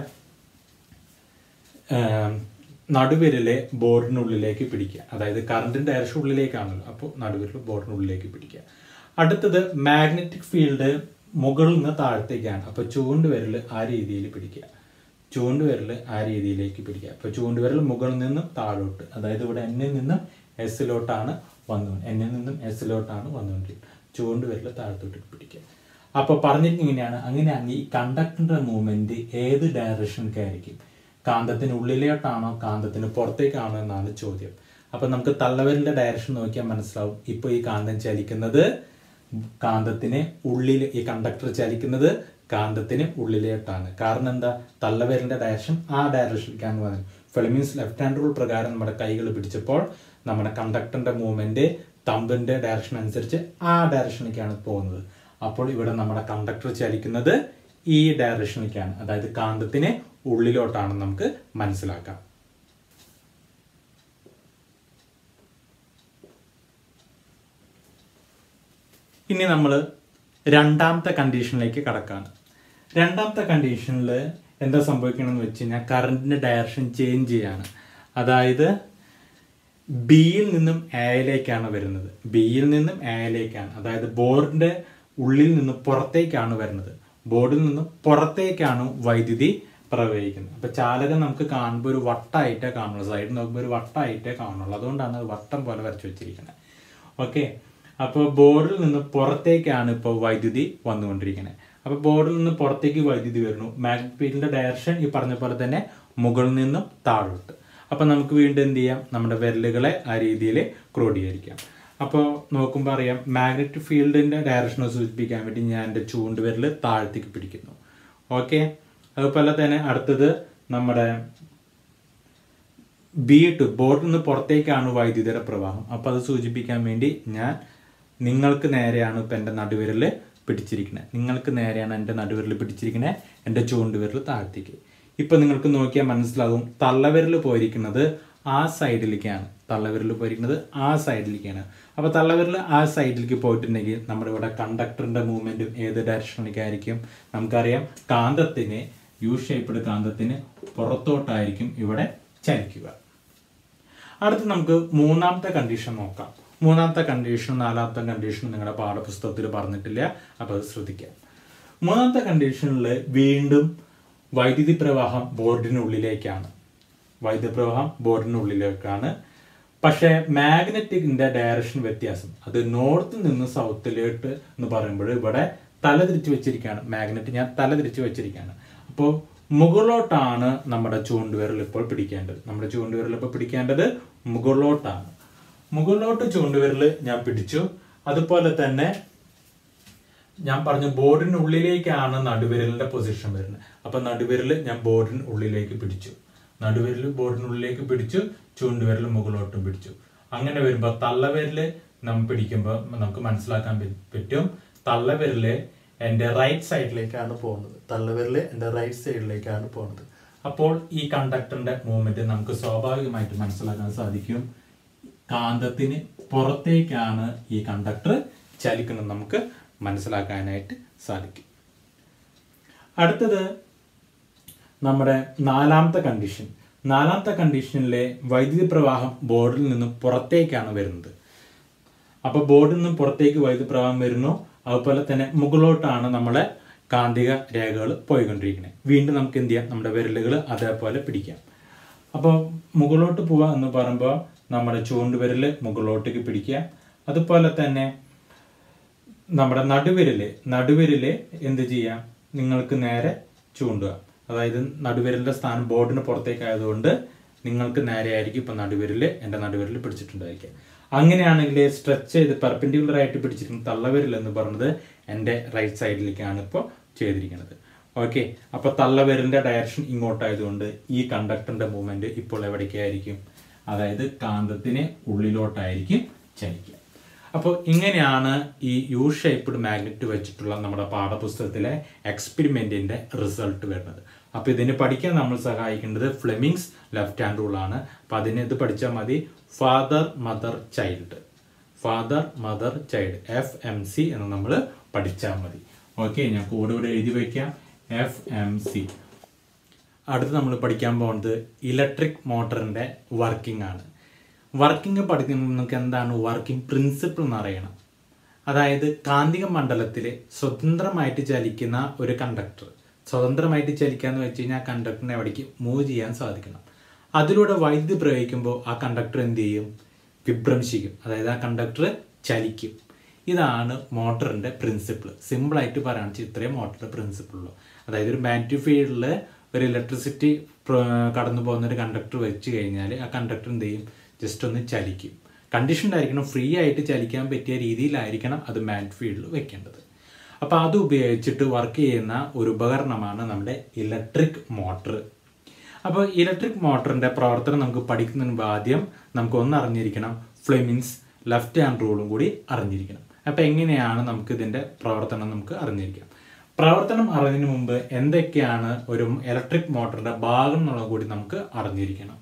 ആം, നടുവിരലെ ബോർഡിനുള്ളിലേക്ക് പിടിക്കുക അതായത് കറണ്ടിന്റെ ഡയറക്ഷൻ ഉള്ളിലേക്കാണല്ലോ അപ്പോൾ നടുവിരൽ ബോർഡിനുള്ളിലേക്ക് പിടിക്കുക അടുത്തത് മാഗ്നറ്റിക് ഫീൽഡ് മുകളിൽ നിന്ന് താഴത്തേക്കാണ് അപ്പോൾ ചൂണ്ടുവിരൽ ആ രീതിയിൽ പിടിക്കുക ചൂണ്ടുവിരൽ ആ രീതിയിലേക്ക് പിടിക്കുക അപ്പോൾ ചൂണ്ടുവിരൽ മുകളിൽ നിന്നും താഴോട്ട് അതായത് ഇവിടെ എന്നിൽ നിന്നും എസിലോട്ടാണ് വന്നു എന്നിൽ നിന്നും എസിലോട്ടാണ് വന്നുകൊണ്ടിരിക്കുന്നത് ചൂണ്ടുവിരൽ താഴത്തോട്ട് പിടിക്കുക അപ്പോൾ പറഞ്ഞിരിക്കുന്നത് ഇങ്ങനെയാണ് അങ്ങനെയാണെങ്കിൽ ഈ കണ്ടക്ടറിന്റെ മൂവ്മെന്റ് ഏത് ഡയറക്ഷനിലേക്കായിരിക്കും കാന്തത്തിന് ഉള്ളിലോട്ടാണോ കാന്തത്തിന് പുറത്തേക്കാണോ എന്നാണ് ചോദ്യം അപ്പൊ നമുക്ക് തള്ളവരിന്റെ ഡയറക്ഷൻ നോക്കിയാൽ മനസ്സിലാവും ഇപ്പൊ ഈ കാന്തം ചലിക്കുന്നത് കാന്തത്തിന് ഉള്ളിൽ ഈ കണ്ടക്ടർ ചലിക്കുന്നത് കാന്തത്തിന് ഉള്ളിലോട്ടാണ് കാരണം എന്താ തള്ളവരിന്റെ ഡയറക്ഷൻ ആ ഡയറക്ഷനിലേക്കാണ് വന്നത് ഫെളിമീൻസ് ലെഫ്റ്റ് ഹാൻഡ് റൂൾ പ്രകാരം നമ്മുടെ കൈകൾ പിടിച്ചപ്പോൾ നമ്മുടെ കണ്ടക്ടറിന്റെ മൂവ്മെന്റ് തമ്പിന്റെ ഡയറക്ഷൻ അനുസരിച്ച് ആ ഡയറക്ഷനിലേക്കാണ് പോകുന്നത് അപ്പോൾ ഇവിടെ നമ്മുടെ കണ്ടക്ടർ ചലിക്കുന്നത് ഈ ഡയറക്ഷനിലേക്കാണ് അതായത് കാന്തത്തിന് ഉള്ളിലോട്ടാണെന്ന് നമുക്ക് മനസ്സിലാക്കാം ഇനി നമ്മൾ രണ്ടാമത്തെ കണ്ടീഷനിലേക്ക് കടക്കാണ് രണ്ടാമത്തെ കണ്ടീഷനിൽ എന്താ സംഭവിക്കണമെന്ന് വെച്ച് കഴിഞ്ഞാൽ കറണ്ടിന്റെ ഡയറക്ഷൻ ചേഞ്ച് ചെയ്യാണ് അതായത് ബിയിൽ നിന്നും എയിലേക്കാണ് വരുന്നത് ബിയിൽ നിന്നും എയിലേക്കാണ് അതായത് ബോർഡിന്റെ ഉള്ളിൽ നിന്ന് പുറത്തേക്കാണ് വരുന്നത് ബോർഡിൽ നിന്ന് പുറത്തേക്കാണ് വൈദ്യുതി പ്രവഹിക്കുന്നത് അപ്പൊ ചാലകം നമുക്ക് കാണുമ്പോൾ ഒരു വട്ടമായിട്ടേ കാണുള്ളൂ സൈഡ് നോക്കുമ്പോൾ ഒരു വട്ടമായിട്ടേ കാണുള്ളൂ അതുകൊണ്ടാണ് അത് വട്ടം പോലെ വരച്ചു വെച്ചിരിക്കുന്നത് ഓക്കെ അപ്പോൾ ബോർഡിൽ നിന്ന് പുറത്തേക്കാണ് ഇപ്പോൾ വൈദ്യുതി വന്നുകൊണ്ടിരിക്കുന്നത് അപ്പോൾ ബോർഡിൽ നിന്ന് പുറത്തേക്ക് വൈദ്യുതി വരുന്നു മാഗ്നറ്റിക് ഫീൽഡിന്റെ ഡയറക്ഷൻ ഈ പറഞ്ഞ പോലെ തന്നെ മുകളിൽ നിന്നും താഴോട്ട് അപ്പോൾ നമുക്ക് വീണ്ടും എന്ത് ചെയ്യാം നമ്മുടെ വിരലുകളെ ആ രീതിയിൽ ക്രോഡീകരിക്കാം അപ്പോൾ നോക്കുമ്പോൾ അറിയാം മാഗ്നറ്റിക് ഫീൽഡിന്റെ ഡയറക്ഷനെ സൂചിപ്പിക്കാൻ വേണ്ടി ഞാൻ എൻ്റെ ചൂണ്ടുവിരൽ താഴത്തേക്ക് പിടിക്കുന്നു ഓക്കെ അതുപോലെ തന്നെ അടുത്തത് നമ്മുടെ ബി ടു ബോർഡിൽ നിന്ന് പുറത്തേക്കാണ് വൈദ്യുതിയുടെ പ്രവാഹം അപ്പോൾ അത് സൂചിപ്പിക്കാൻ വേണ്ടി ഞാൻ നിങ്ങൾക്ക് നേരെയാണ് ഇപ്പം എൻ്റെ നടുവിരൽ പിടിച്ചിരിക്കുന്നത് നിങ്ങൾക്ക് നേരെയാണ് എൻ്റെ നടുവിരൽ പിടിച്ചിരിക്കുന്നത് എൻ്റെ ചൂണ്ടുവിരൽ താഴത്തേക്ക് ഇപ്പം നിങ്ങൾക്ക് നോക്കിയാൽ മനസ്സിലാകും തള്ളവിരൽ പോയിരിക്കുന്നത് ആ സൈഡിലേക്കാണ് തള്ളവിരൽ പോയിരിക്കുന്നത് ആ സൈഡിലേക്കാണ് അപ്പോൾ തള്ളവിരൽ ആ സൈഡിലേക്ക് പോയിട്ടുണ്ടെങ്കിൽ നമ്മുടെ ഇവിടെ കണ്ടക്ടറിന്റെ മൂവ്മെന്റും ഏത് ഡയറക്ഷനിലേക്കായിരിക്കും നമുക്കറിയാം കാന്തത്തിന് യു ഷേപ്പ്ഡ് കാന്തത്തിന് പുറത്തോട്ടായിരിക്കും ഇവിടെ ചലിക്കുക അടുത്ത് നമുക്ക് മൂന്നാമത്തെ കണ്ടീഷൻ നോക്കാം മൂന്നാമത്തെ കണ്ടീഷനും നാലാമത്തെ കണ്ടീഷനും നിങ്ങളുടെ പാഠപുസ്തകത്തിൽ പറഞ്ഞിട്ടില്ല അപ്പോൾ അത് ശ്രദ്ധിക്കാം മൂന്നാമത്തെ കണ്ടീഷനിൽ വീണ്ടും വൈദ്യുതി പ്രവാഹം ബോർഡിനുള്ളിലേക്കാണ് വൈദ്യുതി പ്രവാഹം ബോർഡിനുള്ളിലേക്കാണ് പക്ഷേ മാഗ്നറ്റിക്കിന്റെ ഡയറക്ഷൻ വ്യത്യാസം അത് നോർത്തിൽ നിന്ന് സൗത്തിലോട്ട് എന്ന് പറയുമ്പോൾ ഇവിടെ തല തിരിച്ചു വെച്ചിരിക്കുകയാണ് മാഗ്നറ്റ് ഞാൻ തല തിരിച്ചു വെച്ചിരിക്കുകയാണ് അപ്പോൾ മുകളിലോട്ടാണ് നമ്മുടെ ചൂണ്ടുവിരൽ ഇപ്പോൾ പിടിക്കേണ്ടത് നമ്മുടെ ചൂണ്ടുവിരൽ ഇപ്പോൾ പിടിക്കേണ്ടത് മുകളിലോട്ടാണ് മുകളിലോട്ട് ചൂണ്ടുവിരൽ ഞാൻ പിടിച്ചു അതുപോലെ തന്നെ ഞാൻ പറഞ്ഞു ബോർഡിന് ഉള്ളിലേക്കാണ് നടുവിരലിന്റെ പൊസിഷൻ വരുന്നത് അപ്പൊ നടുവിരൽ ഞാൻ ബോർഡിന് ഉള്ളിലേക്ക് പിടിച്ചു നടുവിരൽ ബോർഡിനുള്ളിലേക്ക് പിടിച്ചു ചൂണ്ടുവിരൽ മുകളിലോട്ടും പിടിച്ചു അങ്ങനെ വരുമ്പോൾ തള്ളവിരല് നമ്മൾ പിടിക്കുമ്പോൾ നമുക്ക് മനസ്സിലാക്കാൻ പ- പറ്റും തള്ളവിരല് എൻ്റെ റൈറ്റ് സൈഡിലേക്കാണ് പോകുന്നത് തള്ളവിരല് എൻ്റെ റൈറ്റ് സൈഡിലേക്കാണ് പോകുന്നത് അപ്പോൾ ഈ കണ്ടക്ടറിന്റെ മൂവ്മെന്റ് നമുക്ക് സ്വാഭാവികമായിട്ട് മനസ്സിലാക്കാൻ സാധിക്കും കാന്തത്തിന് പുറത്തേക്കാണ് ഈ കണ്ടക്ടർ ചലിക്കുന്നത് നമുക്ക് മനസ്സിലാക്കാനായിട്ട് സാധിക്കും അടുത്തത് നമ്മുടെ നാലാമത്തെ കണ്ടീഷൻ നാലാമത്തെ കണ്ടീഷനിലെ വൈദ്യുതി പ്രവാഹം ബോർഡിൽ നിന്നും പുറത്തേക്കാണ് വരുന്നത് അപ്പൊ ബോർഡിൽ നിന്നും പുറത്തേക്ക് വൈദ്യുതി പ്രവാഹം വരുന്നു അതുപോലെ തന്നെ മുകളിലോട്ടാണ് നമ്മളെ കാന്തിക രേഖകൾ പോയിക്കൊണ്ടിരിക്കുന്നത് വീണ്ടും നമുക്ക് എന്ത് ചെയ്യാം നമ്മുടെ വിരലുകൾ അതേപോലെ പിടിക്കാം അപ്പോൾ മുകളിലോട്ട് പോവുക എന്ന് പറയുമ്പോൾ നമ്മുടെ ചൂണ്ടുവിരൽ മുകളിലോട്ടേക്ക് പിടിക്കുക അതുപോലെ തന്നെ നമ്മുടെ നടുവിരല് നടുവിരല് എന്ത് ചെയ്യാം നിങ്ങൾക്ക് നേരെ ചൂണ്ടുക അതായത് നടുവിരലിന്റെ സ്ഥാനം ബോർഡിന് പുറത്തേക്ക് ആയതുകൊണ്ട് നിങ്ങൾക്ക് നേരെ ആയിരിക്കും ഇപ്പൊ നടുവിരല് എന്റെ നടുവിരൽ പിടിച്ചിട്ടുണ്ടായിരിക്കുക അങ്ങനെയാണെങ്കിൽ സ്ട്രെച്ച് ചെയ്ത് പെർപെൻഡിക്കുലർ ആയിട്ട് പിടിച്ചിരിക്കുന്ന തള്ളവിരൽ എന്ന് പറയുന്നത് എൻ്റെ റൈറ്റ് സൈഡിലേക്കാണ് ഇപ്പോൾ ചെയ്തിരിക്കുന്നത് ഓക്കെ അപ്പൊ തള്ളവിരലിന്റെ ഡയറക്ഷൻ ഇങ്ങോട്ടായതുകൊണ്ട് ഈ കണ്ടക്ടറിന്റെ മൂവ്മെന്റ് ഇപ്പോൾ എവിടേക്കായിരിക്കും അതായത് കാന്തത്തിന് ഉള്ളിലോട്ടായിരിക്കും ചലിക്കുക അപ്പോൾ ഇങ്ങനെയാണ് ഈ യു ഷേപ്പ്ഡ് മാഗ്നറ്റ് വെച്ചിട്ടുള്ള നമ്മുടെ പാഠപുസ്തകത്തിലെ എക്സ്പെരിമെന്റിന്റെ റിസൾട്ട് വരുന്നത് അപ്പോൾ ഇതിന് പഠിക്കാൻ നമ്മൾ സഹായിക്കേണ്ടത് ഫ്ലെമിങ്സ് ലെഫ്റ്റ് ഹാൻഡ് റൂൾ ആണ് അപ്പോൾ അതിന് ഇത് പഠിച്ചാൽ മതി father mother child father mother child F M C എന്ന് നമ്മൾ പഠിച്ചാൽ മതി ഓക്കെ ഞാൻ കൂടെ ഇവിടെ എഴുതി വയ്ക്കാം എഫ് എം സി അടുത്ത് നമ്മൾ പഠിക്കാൻ പോകുന്നത് ഇലക്ട്രിക് മോട്ടറിന്റെ വർക്കിംഗ് ആണ് വർക്കിംഗ് പഠിക്കുമ്പോൾ നിങ്ങൾക്ക് എന്താണ് വർക്കിംഗ് പ്രിൻസിപ്പിൾ എന്ന് അറിയണം അതായത് കാന്തിക മണ്ഡലത്തിൽ സ്വതന്ത്രമായിട്ട് ചലിക്കുന്ന ഒരു കണ്ടക്ടർ സ്വതന്ത്രമായിട്ട് ചലിക്കുക എന്ന് വെച്ച് കഴിഞ്ഞാൽ ആ കണ്ടക്ടറിനെ എവിടേക്ക് മൂവ് ചെയ്യാൻ സാധിക്കണം അതിലൂടെ വൈദ്യുതി പ്രയോഗിക്കുമ്പോൾ ആ കണ്ടക്ടർ എന്ത് ചെയ്യും വിഭ്രംശിക്കും അതായത് ആ കണ്ടക്ടർ ചലിക്കും ഇതാണ് മോട്ടറിന്റെ പ്രിൻസിപ്പിൾ സിമ്പിളായിട്ട് പറയുകയാണെന്ന് വെച്ചാൽ ഇത്രയും മോട്ടറിന്റെ പ്രിൻസിപ്പിൾ ഉള്ളൂ അതായത് ഒരു ബാറ്ററി ഫീൽഡിൽ ഒരു ഇലക്ട്രിസിറ്റി കടന്നു പോകുന്ന ഒരു കണ്ടക്ടർ വെച്ച് കഴിഞ്ഞാൽ ആ കണ്ടക്ടർ എന്ത് ചെയ്യും ജസ്റ്റ് ഒന്ന് ചലിക്കും കണ്ടീഷൻഡ് ആയിരിക്കണം ഫ്രീ ആയിട്ട് ചലിക്കാൻ പറ്റിയ രീതിയിലായിരിക്കണം അത് മാറ്റ് ഫീൽഡിൽ വെക്കേണ്ടത് അപ്പോൾ അത് ഉപയോഗിച്ചിട്ട് വർക്ക് ചെയ്യുന്ന ഒരു ഉപകരണമാണ് നമ്മുടെ ഇലക്ട്രിക് മോട്ടർ അപ്പോൾ ഇലക്ട്രിക് മോട്ടറിന്റെ പ്രവർത്തനം നമുക്ക് പഠിക്കുന്നതിന് മുമ്പ് ആദ്യം നമുക്ക് ഒന്ന് അറിഞ്ഞിരിക്കണം ഫ്ലെമിൻസ് ലെഫ്റ്റ് ഹാൻഡ് റൂളും കൂടി അറിഞ്ഞിരിക്കണം അപ്പോൾ എങ്ങനെയാണ് നമുക്ക് ഇതിന്റെ പ്രവർത്തനം നമുക്ക് അറിഞ്ഞിരിക്കാം പ്രവർത്തനം അറിഞ്ഞതിന് മുമ്പ് എന്തൊക്കെയാണ് ഒരു ഇലക്ട്രിക് മോട്ടറിന്റെ ഭാഗം എന്നുള്ളത് കൂടി നമുക്ക് അറിഞ്ഞിരിക്കണം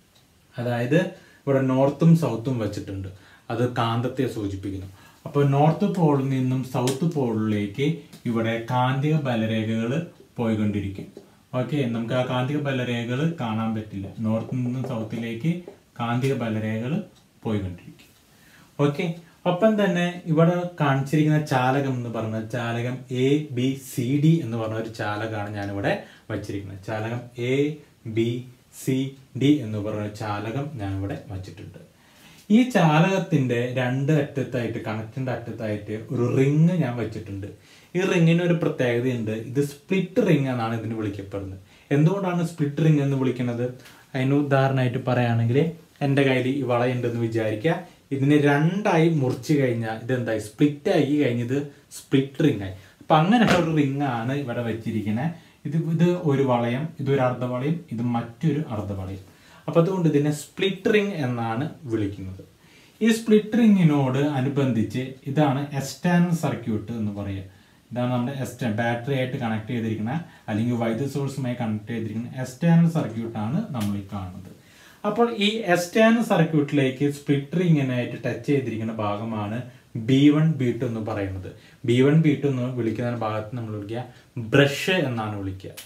അതായത് ഇവിടെ നോർത്തും സൗത്തും വെച്ചിട്ടുണ്ട് അത് കാന്തത്തെ സൂചിപ്പിക്കുന്നു അപ്പോൾ നോർത്ത് പോളിൽ നിന്നും സൗത്ത് പോളിലേക്ക് ഇവിടെ കാന്തിക ബലരേഖകൾ പോയിക്കൊണ്ടിരിക്കും ഓക്കെ നമുക്ക് ആ കാന്തിക ബലരേഖകൾ കാണാൻ പറ്റില്ല നോർത്തിൽ നിന്നും സൗത്തിലേക്ക് കാന്തിക ബലരേഖകൾ പോയിക്കൊണ്ടിരിക്കും ഓക്കെ ഒപ്പം തന്നെ ഇവിടെ കാണിച്ചിരിക്കുന്ന ചാലകം എന്ന് പറഞ്ഞ ചാലകം എ ബി സി ഡി എന്ന് പറഞ്ഞ ഒരു ചാലകമാണ് ഞാനിവിടെ വച്ചിരിക്കുന്നത് ചാലകം എ ബി സി ഡി എന്ന് പറഞ്ഞ ചാലകം ഞാനിവിടെ വച്ചിട്ടുണ്ട് ഈ ചാലകത്തിന്റെ രണ്ട് അറ്റത്തായിട്ട് കണക്റ്റിന്റെ അറ്റത്തായിട്ട് ഒരു റിങ് ഞാൻ വെച്ചിട്ടുണ്ട് ഈ റിങ്ങിന് ഒരു പ്രത്യേകതയുണ്ട് ഇത് സ്പ്ലിറ്റ് റിങ് എന്നാണ് ഇതിന് വിളിക്കപ്പെടുന്നത് എന്തുകൊണ്ടാണ് സ്പ്ലിറ്റ് റിങ് എന്ന് വിളിക്കുന്നത് അതിന് ഉദാഹരണമായിട്ട് പറയുകയാണെങ്കിൽ എൻ്റെ കയ്യിൽ ഈ വളയുണ്ടെന്ന് വിചാരിക്കുക ഇതിനെ രണ്ടായി മുറിച്ച് കഴിഞ്ഞാൽ ഇതെന്തായി സ്പ്ലിറ്റ് ആയി കഴിഞ്ഞത് സ്പ്ലിറ്റ് റിങ് ആയി അപ്പൊ അങ്ങനെ ഒരു റിങ് ആണ് ഇവിടെ വെച്ചിരിക്കുന്നത് ഇത് ഇത് ഒരു വളയം ഇതൊരു അർദ്ധവളയം ഇത് മറ്റൊരു അർദ്ധവളയം അപ്പൊ അതുകൊണ്ട് ഇതിനെ സ്പ്ലിറ്റ് റിങ് എന്നാണ് വിളിക്കുന്നത് ഈ സ്പ്ലിറ്റ് റിങ്ങിനോട് അനുബന്ധിച്ച് ഇതാണ് എക്സ്റ്റേണൽ സർക്യൂട്ട് എന്ന് പറയുക ഇതാണ് നമ്മുടെ എക്സ്റ്റേ ബാറ്ററി ആയിട്ട് കണക്ട് ചെയ്തിരിക്കുന്ന അല്ലെങ്കിൽ വൈദ്യുതി സോഴ്സുമായി കണക്ട് ചെയ്തിരിക്കുന്ന എക്സ്റ്റേണൽ സർക്യൂട്ടാണ് നമ്മൾ ഈ കാണുന്നത് അപ്പോൾ ഈ എക്സ്റ്റേണൽ സർക്യൂട്ടിലേക്ക് സ്പ്ലിറ്റ് റിങ്ങിനായിട്ട് ടച്ച് ചെയ്തിരിക്കുന്ന ഭാഗമാണ് ബി വൺ ബി ടു എന്ന് പറയുന്നത് ബി വൺ ബി ടു എന്ന് വിളിക്കുന്ന ഭാഗത്ത് നമ്മൾ വിളിക്കുക ബ്രഷ് എന്നാണ് വിളിക്കുക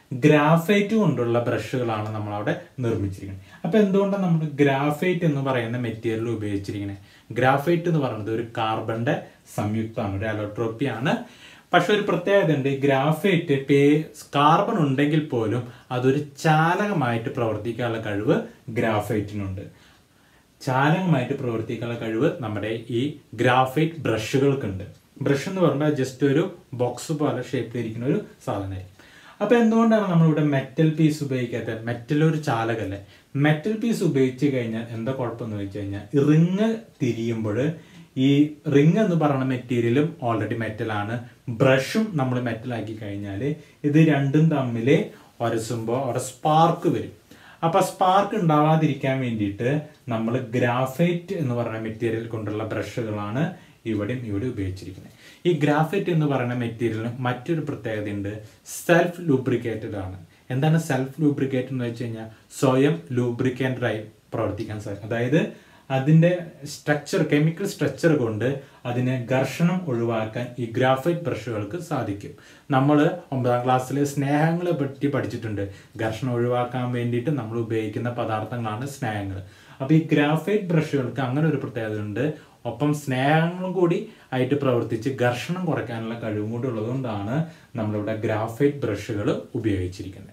ഗ്രാഫൈറ്റ് കൊണ്ടുള്ള ബ്രഷുകളാണ് നമ്മൾ അവിടെ നിർമ്മിച്ചിരിക്കുന്നത് അപ്പൊ എന്തുകൊണ്ടാണ് നമ്മൾ ഗ്രാഫൈറ്റ് എന്ന് പറയുന്ന മെറ്റീരിയൽ ഉപയോഗിച്ചിരിക്കുന്നത് ഗ്രാഫൈറ്റ് എന്ന് പറയുന്നത് ഒരു കാർബണിന്റെ സംയുക്തമാണ് ഒരു അലോട്രോപ്പിയാണ് പക്ഷെ ഒരു പ്രത്യേകത ഉണ്ട് ഗ്രാഫൈറ്റ് പേ കാർബൺ ഉണ്ടെങ്കിൽ പോലും അതൊരു ചാലകമായിട്ട് പ്രവർത്തിക്കാനുള്ള കഴിവ് ഗ്രാഫൈറ്റിനുണ്ട് ചാലകമായിട്ട് പ്രവർത്തിക്കാനുള്ള കഴിവ് നമ്മുടെ ഈ ഗ്രാഫൈറ്റ് ബ്രഷുകൾക്കുണ്ട് ബ്രഷ് എന്ന് പറയുമ്പോൾ ജസ്റ്റ് ഒരു ബോക്സ് പോലെ ഷേപ്പിലിരിക്കുന്ന ഒരു സാധനമായിരിക്കും അപ്പൊ എന്തുകൊണ്ടാണ് നമ്മളിവിടെ മെറ്റൽ പീസ് ഉപയോഗിക്കാത്തത് മെറ്റൽ ഒരു ചാലകല്ലേ മെറ്റൽ പീസ് ഉപയോഗിച്ച് കഴിഞ്ഞാൽ എന്താ കുഴപ്പമെന്ന് വെച്ച് കഴിഞ്ഞാൽ റിങ് തിരിയുമ്പോൾ ഈ റിങ് എന്ന് പറയുന്ന മെറ്റീരിയലും ഓൾറെഡി മെറ്റലാണ് ബ്രഷും നമ്മൾ മെറ്റലാക്കി കഴിഞ്ഞാൽ ഇത് രണ്ടും തമ്മിൽ ഉരസുമ്പോൾ അവിടെ സ്പാർക്ക് വരും അപ്പൊ സ്പാർക്ക് ഉണ്ടാവാതിരിക്കാൻ വേണ്ടിയിട്ട് നമ്മൾ ഗ്രാഫൈറ്റ് എന്ന് പറയുന്ന മെറ്റീരിയൽ കൊണ്ടുള്ള ബ്രഷുകളാണ് ഇവിടെയും ഇവിടെ ഉപയോഗിച്ചിരിക്കുന്നത് ഈ ഗ്രാഫൈറ്റ് എന്ന് പറയുന്ന മെറ്റീരിയലിന് മറ്റൊരു പ്രത്യേകതയുണ്ട് സെൽഫ് ലൂബ്രിക്കേറ്റഡ് ആണ് എന്താണ് സെൽഫ് ലൂബ്രിക്കേറ്റ് എന്ന് വെച്ച് കഴിഞ്ഞാൽ സ്വയം ലൂബ്രിക്കേറ്റഡായി പ്രവർത്തിക്കാൻ സാധിക്കും അതായത് അതിന്റെ സ്ട്രക്ചർ കെമിക്കൽ സ്ട്രക്ചർ കൊണ്ട് അതിനെ ഘർഷണം ഒഴിവാക്കാൻ ഈ ഗ്രാഫൈറ്റ് ബ്രഷുകൾക്ക് സാധിക്കും നമ്മൾ ഒമ്പതാം ക്ലാസ്സിലെ സ്നേഹങ്ങളെ പറ്റി പഠിച്ചിട്ടുണ്ട് ഘർഷണം ഒഴിവാക്കാൻ വേണ്ടിയിട്ട് നമ്മൾ ഉപയോഗിക്കുന്ന പദാർത്ഥങ്ങളാണ് സ്നേഹങ്ങൾ അപ്പൊ ഈ ഗ്രാഫൈറ്റ് ബ്രഷുകൾക്ക് അങ്ങനെ ഒരു പ്രത്യേകത ഉണ്ട് ഒപ്പം സ്നേഹങ്ങളും കൂടി ആയിട്ട് പ്രവർത്തിച്ച് ഘർഷണം കുറയ്ക്കാനുള്ള കഴിവും കൂടി ഉള്ളതുകൊണ്ടാണ് നമ്മളിവിടെ ഗ്രാഫൈറ്റ് ബ്രഷുകൾ ഉപയോഗിച്ചിരിക്കുന്നത്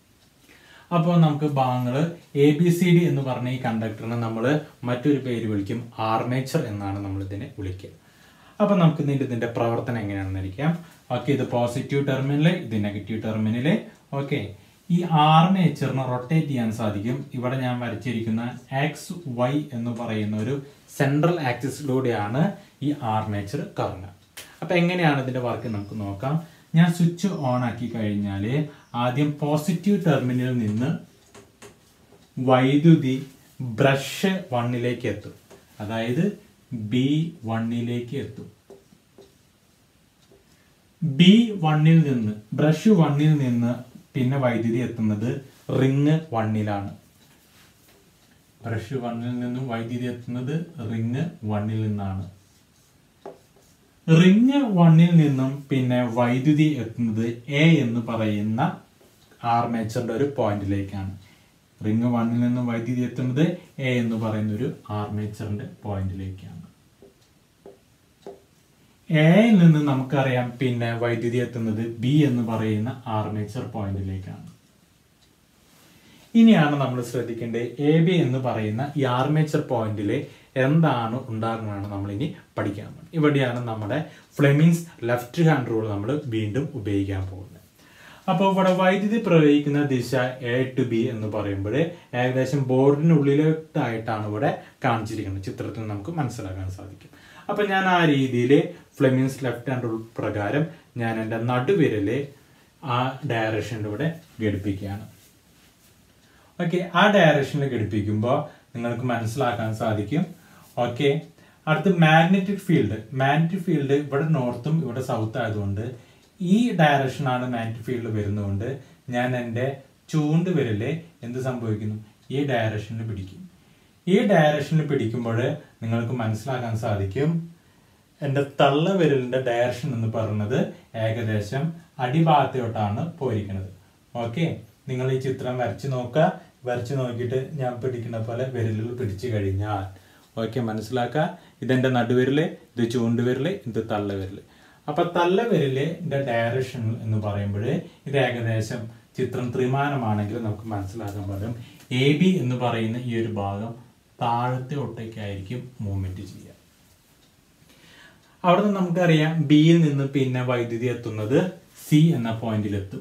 അപ്പോൾ നമുക്ക് ഭാഗങ്ങൾ എ ബി സി ഡി എന്ന് പറഞ്ഞ ഈ കണ്ടക്ടറിനെ നമ്മൾ മറ്റൊരു പേര് വിളിക്കും ആർമേച്ചർ എന്നാണ് നമ്മൾ ഇതിനെ വിളിക്കുക അപ്പൊ നമുക്ക് ഇതിന്റെ ഇതിന്റെ പ്രവർത്തനം എങ്ങനെയാണെന്ന് ഇരിക്കാം ഓക്കെ ഇത് പോസിറ്റീവ് ടെർമിനൽ ഇത് നെഗറ്റീവ് ടെർമിനൽ ഓക്കെ ഈ ആർമേച്ചറിന് റൊട്ടേറ്റ് ചെയ്യാൻ സാധിക്കും ഇവിടെ ഞാൻ വരച്ചിരിക്കുന്ന എക്സ് വൈ എന്ന് പറയുന്ന ഒരു സെൻട്രൽ ആക്സിസിലൂടെയാണ് ഈ ആർമേച്ചർ കറങ്ങുക അപ്പൊ എങ്ങനെയാണ് ഇതിന്റെ വർക്ക് നമുക്ക് നോക്കാം ഞാൻ സ്വിച്ച് ഓൺ ആക്കി കഴിഞ്ഞാൽ ആദ്യം പോസിറ്റീവ് ടെർമിനലിൽ നിന്ന് വൈദ്യുതി ബ്രഷ് വണ്ണിലേക്ക് എത്തും അതായത് ബി വണ്ണിലേക്ക് എത്തും ബി വണ്ണിൽ നിന്ന് ബ്രഷ് വണ്ണിൽ നിന്ന് പിന്നെ വൈദ്യുതി എത്തുന്നത് റിങ് വണ്ണിലാണ് ബ്രഷ് വണ്ണിൽ നിന്നും വൈദ്യുതി എത്തുന്നത് റിങ് വണ്ണിൽ നിന്നാണ് റിങ് വണ്ണിൽ നിന്നും പിന്നെ വൈദ്യുതി എത്തുന്നത് എ എന്ന് പറയുന്ന ആർമേച്ചറിന്റെ ഒരു പോയിന്റിലേക്കാണ് റിങ് വണ്ണിൽ നിന്നും വൈദ്യുതി എത്തുന്നത് എ എന്ന് പറയുന്ന ഒരു ആർമേച്ചറിന്റെ പോയിന്റിലേക്കാണ് എയിൽ നിന്ന് നമുക്കറിയാം പിന്നെ വൈദ്യുതി എത്തുന്നത് ബി എന്ന് പറയുന്ന ആർമേച്ചർ പോയിന്റിലേക്കാണ് ഇനിയാണ് നമ്മൾ ശ്രദ്ധിക്കേണ്ടത് എ ബി എന്ന് പറയുന്ന ഈ ആർമേച്ചർ പോയിന്റിൽ എന്താണ് ഉണ്ടാകുന്നതാണ് നമ്മൾ ഇനി പഠിക്കാൻ പോകുന്നത് ഇവിടെയാണ് നമ്മുടെ ഫ്ലെമിങ്സ് ലെഫ്റ്റ് ഹാൻഡ് റൂൾ നമ്മൾ വീണ്ടും ഉപയോഗിക്കാൻ പോകുന്നത് അപ്പോൾ ഇവിടെ വൈദ്യുതി പ്രവഹിക്കുന്ന ദിശ എ ടു ബി എന്ന് പറയുമ്പോൾ ഏകദേശം ബോർഡിനുള്ളിലോട്ടായിട്ടാണ് ഇവിടെ കാണിച്ചിരിക്കുന്നത് ചിത്രത്തിൽ നമുക്ക് മനസ്സിലാക്കാൻ സാധിക്കും അപ്പൊ ഞാൻ ആ രീതിയിൽ ഫ്ലെമിങ്സ് ലെഫ്റ്റ് ഹാൻഡ് റൂൾ പ്രകാരം ഞാൻ എൻ്റെ നടുവിരല് ആ ഡയറക്ഷനിലൂടെ ഘടിപ്പിക്കുകയാണ് ഓക്കെ ആ ഡയറക്ഷനിൽ ഘടിപ്പിക്കുമ്പോൾ നിങ്ങൾക്ക് മനസ്സിലാക്കാൻ സാധിക്കും ഓക്കെ അടുത്ത് മാഗ്നറ്റിക് ഫീൽഡ് മാഗ്നറ്റിക് ഫീൽഡ് ഇവിടെ നോർത്തും ഇവിടെ സൗത്ത് ആയതുകൊണ്ട് ഈ ഡയറക്ഷനാണ് മാഗ്നറ്റിക് ഫീൽഡ് വരുന്നതുകൊണ്ട് ഞാൻ എൻ്റെ ചൂണ്ട് വിരല് എന്ത് സംഭവിക്കുന്നു ഈ ഡയറക്ഷനിൽ പിടിക്കും ഈ ഡയറക്ഷനിൽ പിടിക്കുമ്പോൾ നിങ്ങൾക്ക് മനസ്സിലാക്കാൻ സാധിക്കും എൻ്റെ തള്ള വിരലിന്റെ ഡയറക്ഷൻ എന്ന് പറയുന്നത് ഏകദേശം അടിഭാഗത്തോട്ടാണ് പോയിരിക്കുന്നത് ഓക്കെ നിങ്ങൾ ഈ ചിത്രം വരച്ച് നോക്കുക വരച്ച് നോക്കിയിട്ട് ഞാൻ പിടിക്കുന്ന പോലെ വിരലുകൾ പിടിച്ചു കഴിഞ്ഞാൽ ഓക്കെ മനസ്സിലാക്കുക ഇതെന്റെ നടുവിരല് ഇത് ചൂണ്ടുവിരല് ഇത് തള്ളവിരല് അപ്പൊ തള്ളവിരലിന്റെ ഡയറക്ഷൻ എന്ന് പറയുമ്പോൾ ഇത് ഏകദേശം ചിത്രം ത്രിമാനമാണെങ്കിൽ നമുക്ക് മനസ്സിലാക്കാൻ പറ്റും എ ബി എന്ന് പറയുന്ന ഈ ഒരു ഭാഗം താഴത്തെ ഒട്ടേക്കായിരിക്കും മൂവ്മെന്റ് ചെയ്യുക അവിടെ നിന്ന് നമുക്കറിയാം ബിയിൽ നിന്ന് പിന്നെ വൈദ്യുതി എത്തുന്നത് സി എന്ന പോയിന്റിൽ എത്തും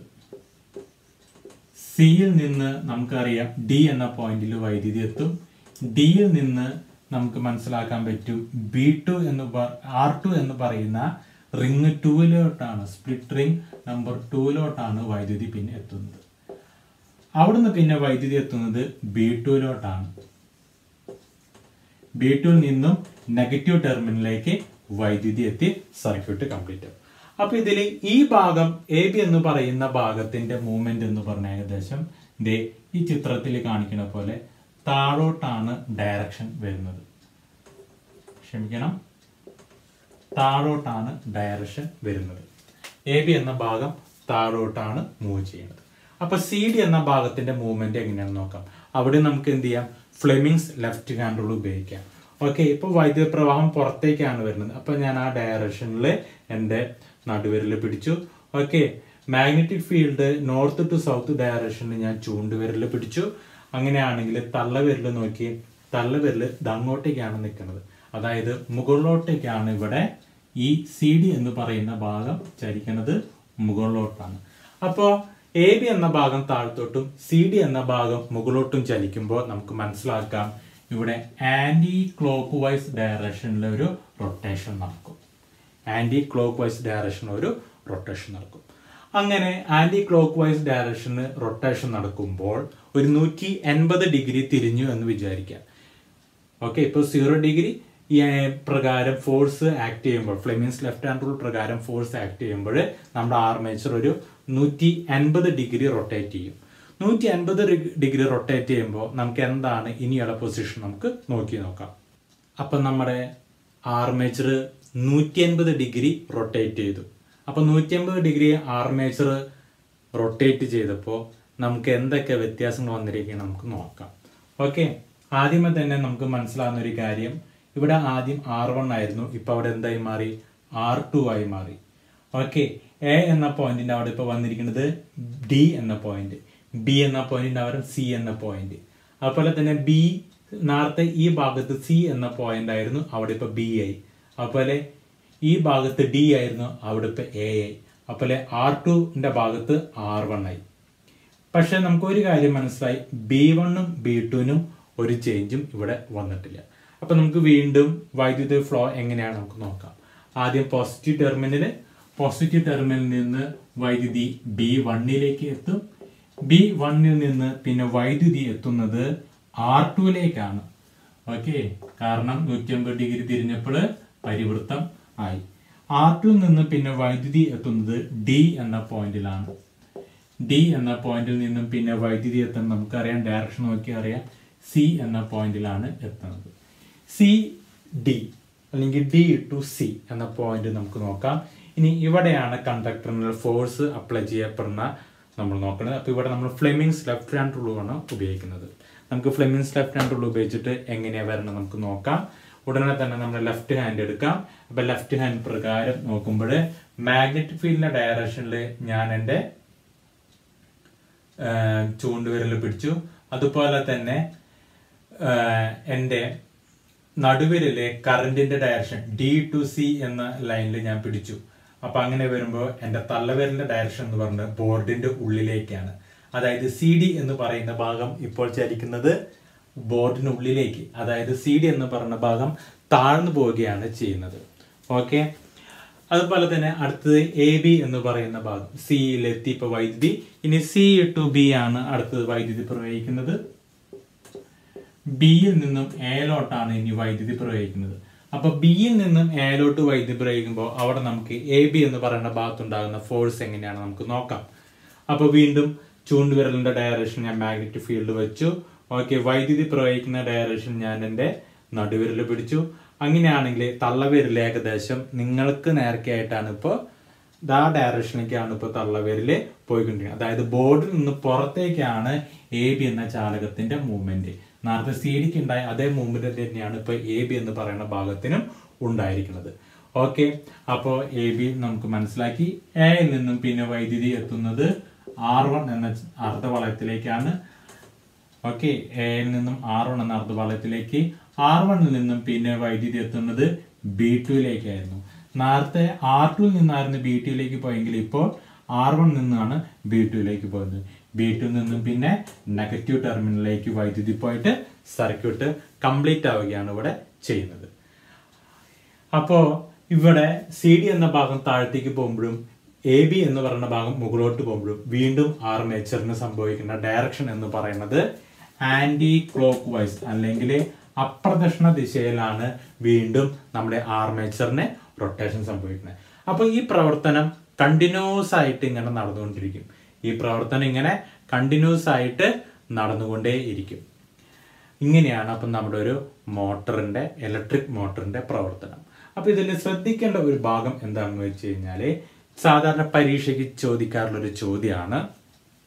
സിയിൽ നിന്ന് നമുക്കറിയാം ഡി എന്ന പോയിന്റിൽ വൈദ്യുതി എത്തും ഡിയിൽ നിന്ന് നമുക്ക് മനസ്സിലാക്കാൻ പറ്റും ബി ടു എന്ന് ആർ ടു എന്ന് പറയുന്ന റിങ് ടൂവിലോട്ടാണ് സ്പ്ലിറ്റ് റിങ് നമ്പർ ടൂവിലോട്ടാണ് വൈദ്യുതി പിന്നെ എത്തുന്നത് അവിടുന്ന് പിന്നെ വൈദ്യുതി എത്തുന്നത് ബി ടുവിലോട്ടാണ് ബി ടുവിൽ നിന്നും നെഗറ്റീവ് ടെർമിനലിലേക്ക് വൈദ്യുതി എത്തി സർക്യൂട്ട് കംപ്ലീറ്റ് ആവും അപ്പൊ ഇതിൽ ഈ ഭാഗം എ ബി എന്ന് പറയുന്ന ഭാഗത്തിന്റെ മൂവ്മെന്റ് എന്ന് പറഞ്ഞ ഏകദേശം ദേ ഈ ചിത്രത്തിൽ കാണിക്കുന്ന പോലെ താഴോട്ടാണ് ഡയറക്ഷൻ വരുന്നത് ക്ഷമിക്കണം താഴോട്ടാണ് ഡയറക്ഷൻ വരുന്നത് എ ബി എന്ന ഭാഗം താഴോട്ടാണ് മൂവ് ചെയ്യുന്നത് അപ്പൊ സി ഡി എന്ന ഭാഗത്തിന്റെ മൂവ്മെന്റ് എങ്ങനെയാണെന്ന് നോക്കാം അവിടെ നമുക്ക് എന്ത് ചെയ്യാം ഫ്ലെമിങ്സ് ലെഫ്റ്റ് ഹാൻഡ് റൂൾ ഉപയോഗിക്കാം ഓക്കെ ഇപ്പൊ വൈദ്യുത പ്രവാഹം പുറത്തേക്കാണ് വരുന്നത് അപ്പൊ ഞാൻ ആ ഡയറക്ഷനിൽ എൻ്റെ നടുവിരൽ പിടിച്ചു okay magnetic field north to south ഡയറക്ഷനിൽ ഞാൻ ചൂണ്ടുവിരൽ പിടിച്ചു അങ്ങനെയാണെങ്കിൽ തള്ളവിരൽ നോക്കി തള്ളവിരൽ അങ്ങോട്ടേക്കാണ് നിൽക്കുന്നത് അതായത് മുകളിലോട്ടേക്കാണ് ഇവിടെ ഈ സി ഡി എന്ന് പറയുന്ന ഭാഗം ചരിക്കുന്നത് മുകളിലോട്ടാണ് അപ്പോൾ എ ബി എന്ന ഭാഗം താഴത്തോട്ടും സി ഡി എന്ന ഭാഗം മുകളിലോട്ടും ചലിക്കുമ്പോൾ നമുക്ക് മനസ്സിലാക്കാം ഇവിടെ ആന്റി ക്ലോക്ക് വൈസ് ഡയറക്ഷനിൽ ഒരു റൊട്ടേഷൻ നടക്കും ആന്റി ക്ലോക്ക് വൈസ് ഡയറക്ഷനിൽ ഒരു റൊട്ടേഷൻ നടക്കും അങ്ങനെ ആന്റി ക്ലോക്ക് വൈസ് ഡയറക്ഷന് റൊട്ടേഷൻ നടക്കുമ്പോൾ ഒരു നൂറ്റി എൺപത് ഡിഗ്രി തിരിഞ്ഞു എന്ന് വിചാരിക്കാം ഓക്കെ ഇപ്പോൾ സീറോ ഡിഗ്രി ഈ പ്രകാരം ഫോഴ്സ് ആക്ട് ചെയ്യുമ്പോൾ ഫ്ലെമിൻസ് ലെഫ്റ്റ് ഹാൻഡ് റൂൾ പ്രകാരം ഫോഴ്സ് ആക്ട് ചെയ്യുമ്പോൾ നമ്മുടെ ആർമേച്ചർ ഒരു നൂറ്റി അൻപത് ഡിഗ്രി റൊട്ടേറ്റ് ചെയ്യും നൂറ്റി അൻപത് ഡിഗ്രി റൊട്ടേറ്റ് ചെയ്യുമ്പോൾ നമുക്ക് എന്താണ് ഇനിയുള്ള പൊസിഷൻ നമുക്ക് നോക്കി നോക്കാം അപ്പം നമ്മുടെ ആർമേച്ചർ നൂറ്റി അൻപത് ഡിഗ്രി റൊട്ടേറ്റ് ചെയ്തു അപ്പം നൂറ്റി അൻപത് ഡിഗ്രി ആർമേച്ചർ റൊട്ടേറ്റ് ചെയ്തപ്പോൾ നമുക്ക് എന്തൊക്കെ വ്യത്യാസങ്ങൾ വന്നിരിക്കുകയാണ് നമുക്ക് നോക്കാം ഓക്കെ ആദ്യമേ തന്നെ നമുക്ക് മനസ്സിലാവുന്ന ഒരു കാര്യം ഇവിടെ ആദ്യം ആർ വൺ ആയിരുന്നു ഇപ്പൊ അവിടെ എന്തായി മാറി ആർ ടു ആയി മാറി ഓക്കെ എ എന്ന പോയിന്റിന്റെ അവിടെ ഇപ്പൊ വന്നിരിക്കുന്നത് ഡി എന്ന പോയിന്റ് ബി എന്ന പോയിന്റിന്റെ അവിടെ സി എന്ന പോയിന്റ് അതുപോലെ തന്നെ ബി നേരത്തെ ഈ ഭാഗത്ത് സി എന്ന പോയിന്റ് ആയിരുന്നു അവിടെ ഇപ്പൊ ബി ആയി അതുപോലെ ഈ ഭാഗത്ത് ഡി ആയിരുന്നു അവിടെ ഇപ്പൊ എ ആയി അതുപോലെ ആർ ടുന്റെ ഭാഗത്ത് ആർ വൺ ആയി പക്ഷെ നമുക്ക് ഒരു കാര്യം മനസ്സിലായി ബി വണ്ണും ബി ടുവിനും ഒരു ചേഞ്ചും ഇവിടെ വന്നിട്ടില്ല അപ്പൊ നമുക്ക് വീണ്ടും വൈദ്യുത ഫ്ലോ എങ്ങനെയാണ് നമുക്ക് നോക്കാം ആദ്യം പോസിറ്റീവ് ടെർമിനല് പോസിറ്റീവ് ടെർമിനലിൽ നിന്ന് വൈദ്യുതി ബി വണ്ണിലേക്ക് എത്തും ബി വണ്ണിൽ നിന്ന് പിന്നെ വൈദ്യുതി എത്തുന്നത് ആർ ടുവിലേക്കാണ് ഓക്കെ കാരണം നൂറ്റി അമ്പത് ഡിഗ്രി തിരിഞ്ഞപ്പോൾ പരിവൃത്തം ആയി ആർ ടുവിൽ നിന്ന് പിന്നെ വൈദ്യുതി എത്തുന്നത് ഡി എന്ന പോയിന്റിലാണ് ഡി എന്ന പോയിന്റിൽ നിന്നും പിന്നെ വൈദ്യുതി എത്തുന്നത് നമുക്കറിയാം ഡയറക്ഷൻ നോക്കി അറിയാം സി എന്ന പോയിന്റിലാണ് എത്തുന്നത് സി ഡി അല്ലെങ്കിൽ ഡി ടു സി എന്ന പോയിന്റ് നമുക്ക് നോക്കാം ഇനി ഇവിടെയാണ് കണ്ടക്ടറിന് ഫോഴ്സ് അപ്ലൈ ചെയ്യപ്പെടുന്ന നമ്മൾ നോക്കുന്നത് അപ്പോൾ ഇവിടെ നമ്മൾ ഫ്ലെമിങ്സ് ലെഫ്റ്റ് ഹാൻഡ് റൂൾ ആണ് ഉപയോഗിക്കുന്നത് നമുക്ക് ഫ്ലെമിങ്സ് ലെഫ്റ്റ് ഹാൻഡ് റൂൾ ഉപയോഗിച്ചിട്ട് എങ്ങനെയാണ് വരണം നമുക്ക് നോക്കാം ഉടനെ തന്നെ നമ്മൾ ലെഫ്റ്റ് ഹാൻഡ് എടുക്കാം അപ്പൊ ലെഫ്റ്റ് ഹാൻഡ് പ്രകാരം നോക്കുമ്പോൾ മാഗ്നറ്റിക് ഫീൽഡിന്റെ ഡയറക്ഷനിൽ ഞാൻ എൻ്റെ ചൂണ്ടുവിരൽ പിടിച്ചു അതുപോലെ തന്നെ എൻ്റെ നടുവിരലെ കറണ്ടിന്റെ ഡയറക്ഷൻ ഡി ടു സി എന്ന ലൈനിൽ ഞാൻ പിടിച്ചു അപ്പൊ അങ്ങനെ വരുമ്പോൾ എൻ്റെ തള്ളവിരലിന്റെ ഡയറക്ഷൻ എന്ന് പറയുന്നത് ബോർഡിന്റെ ഉള്ളിലേക്കാണ് അതായത് സി ഡി എന്ന് പറയുന്ന ഭാഗം ഇപ്പോൾ ചലിക്കുന്നത് ബോർഡിനുള്ളിലേക്ക് അതായത് സി ഡി എന്ന് പറയുന്ന ഭാഗം താഴ്ന്നു പോവുകയാണ് ചെയ്യുന്നത് ഓക്കെ അതുപോലെ തന്നെ അടുത്തത് എ ബി എന്ന് പറയുന്ന ഭാഗം സിയിലെത്തി ഇപ്പൊ വൈദ്യുതി ഇനി സി ടു ബി ആണ് അടുത്തത് വൈദ്യുതി പ്രവഹിക്കുന്നത് ബിയിൽ നിന്നും എയിലോട്ടാണ് ഇനി വൈദ്യുതി പ്രവഹിക്കുന്നത് അപ്പൊ ബിയിൽ നിന്നും എയിലോട്ട് വൈദ്യുതി പ്രവഹിക്കുമ്പോൾ അവിടെ നമുക്ക് എ ബി എന്ന് പറയുന്ന ഭാഗത്തുണ്ടാകുന്ന ഫോഴ്സ് എങ്ങനെയാണ് നമുക്ക് നോക്കാം അപ്പൊ വീണ്ടും ചൂണ്ടുവിരലിന്റെ ഡയറക്ഷൻ ഞാൻ മാഗ്നറ്റിക് ഫീൽഡ് വെച്ചു ഓക്കെ വൈദ്യുതി പ്രവഹിക്കുന്ന ഡയറക്ഷൻ ഞാൻ എൻ്റെ നടുവിരൽ പിടിച്ചു അങ്ങനെയാണെങ്കിൽ തള്ളവിരൽ ഏകദേശം നിങ്ങൾക്ക് നേരക്കെയായിട്ടാണ് ഇപ്പോൾ ആ ഡയറക്ഷനിലേക്കാണ് ഇപ്പോൾ തള്ളവിരല് പോയിക്കൊണ്ടിരിക്കുന്നത് അതായത് ബോർഡിൽ നിന്ന് പുറത്തേക്കാണ് എ ബി എന്ന ചാലകത്തിന്റെ മൂവ്മെന്റ് നേരത്തെ സി ഡിക്ക് ഉണ്ടായ അതേ മൂവ്മെന്റ് തന്നെയാണ് ഇപ്പോൾ എ ബി എന്ന് പറയുന്ന ഭാഗത്തിനും ഉണ്ടായിരിക്കുന്നത് ഓക്കെ അപ്പോൾ എ ബി നമുക്ക് മനസ്സിലാക്കി എയിൽ നിന്നും പിന്നെ വൈദ്യുതി എത്തുന്നത് ആർ വൺ എന്ന അർദ്ധവളയത്തിലേക്കാണ് ഓക്കെ എയിൽ നിന്നും ആർ വൺ എന്ന അർദ്ധവളയത്തിലേക്ക് ആർ വണ്ണിൽ നിന്നും പിന്നെ വൈദ്യുതി എത്തുന്നത് ബി ടുയിലേക്കായിരുന്നു നേരത്തെ ആർ ടുവിൽ നിന്നായിരുന്നു ബി ടുയിലേക്ക് പോയെങ്കിൽ ഇപ്പോൾ ആർ വൺ നിന്നാണ് ബി ടുയിലേക്ക് പോകുന്നത് ബി ടു നിന്നും പിന്നെ നെഗറ്റീവ് ടെർമിനലിലേക്ക് വൈദ്യുതി പോയിട്ട് സർക്യൂട്ട് കംപ്ലീറ്റ് ആവുകയാണ് ഇവിടെ ചെയ്യുന്നത് അപ്പോ ഇവിടെ സി ഡി എന്ന ഭാഗം താഴത്തേക്ക് പോകുമ്പോഴും എ ബി എന്ന് പറയുന്ന ഭാഗം മുകളിലോട്ട് പോകുമ്പോഴും വീണ്ടും ആർമേച്ചറിന് സംഭവിക്കുന്ന ഡയറക്ഷൻ എന്ന് പറയുന്നത് ആന്റി ക്ലോക്ക് വൈസ് അല്ലെങ്കിൽ അപ്രദക്ഷിണ ദിശയിലാണ് വീണ്ടും നമ്മുടെ ആർമേച്ചറിന് റൊട്ടേഷൻ സംഭവിക്കുന്നത് അപ്പൊ ഈ പ്രവർത്തനം കണ്ടിന്യൂസ് ആയിട്ട് ഇങ്ങനെ നടന്നുകൊണ്ടിരിക്കും ഈ പ്രവർത്തനം ഇങ്ങനെ കണ്ടിന്യൂസ് ആയിട്ട് നടന്നുകൊണ്ടേ ഇരിക്കും ഇങ്ങനെയാണ് അപ്പം നമ്മുടെ ഒരു മോട്ടറിന്റെ ഇലക്ട്രിക് മോട്ടറിന്റെ പ്രവർത്തനം അപ്പൊ ഇതിൽ ശ്രദ്ധിക്കേണ്ട ഒരു ഭാഗം എന്താണെന്ന് വെച്ച് കഴിഞ്ഞാല് സാധാരണ പരീക്ഷയ്ക്ക് ചോദിക്കാറുള്ള ഒരു ചോദ്യമാണ്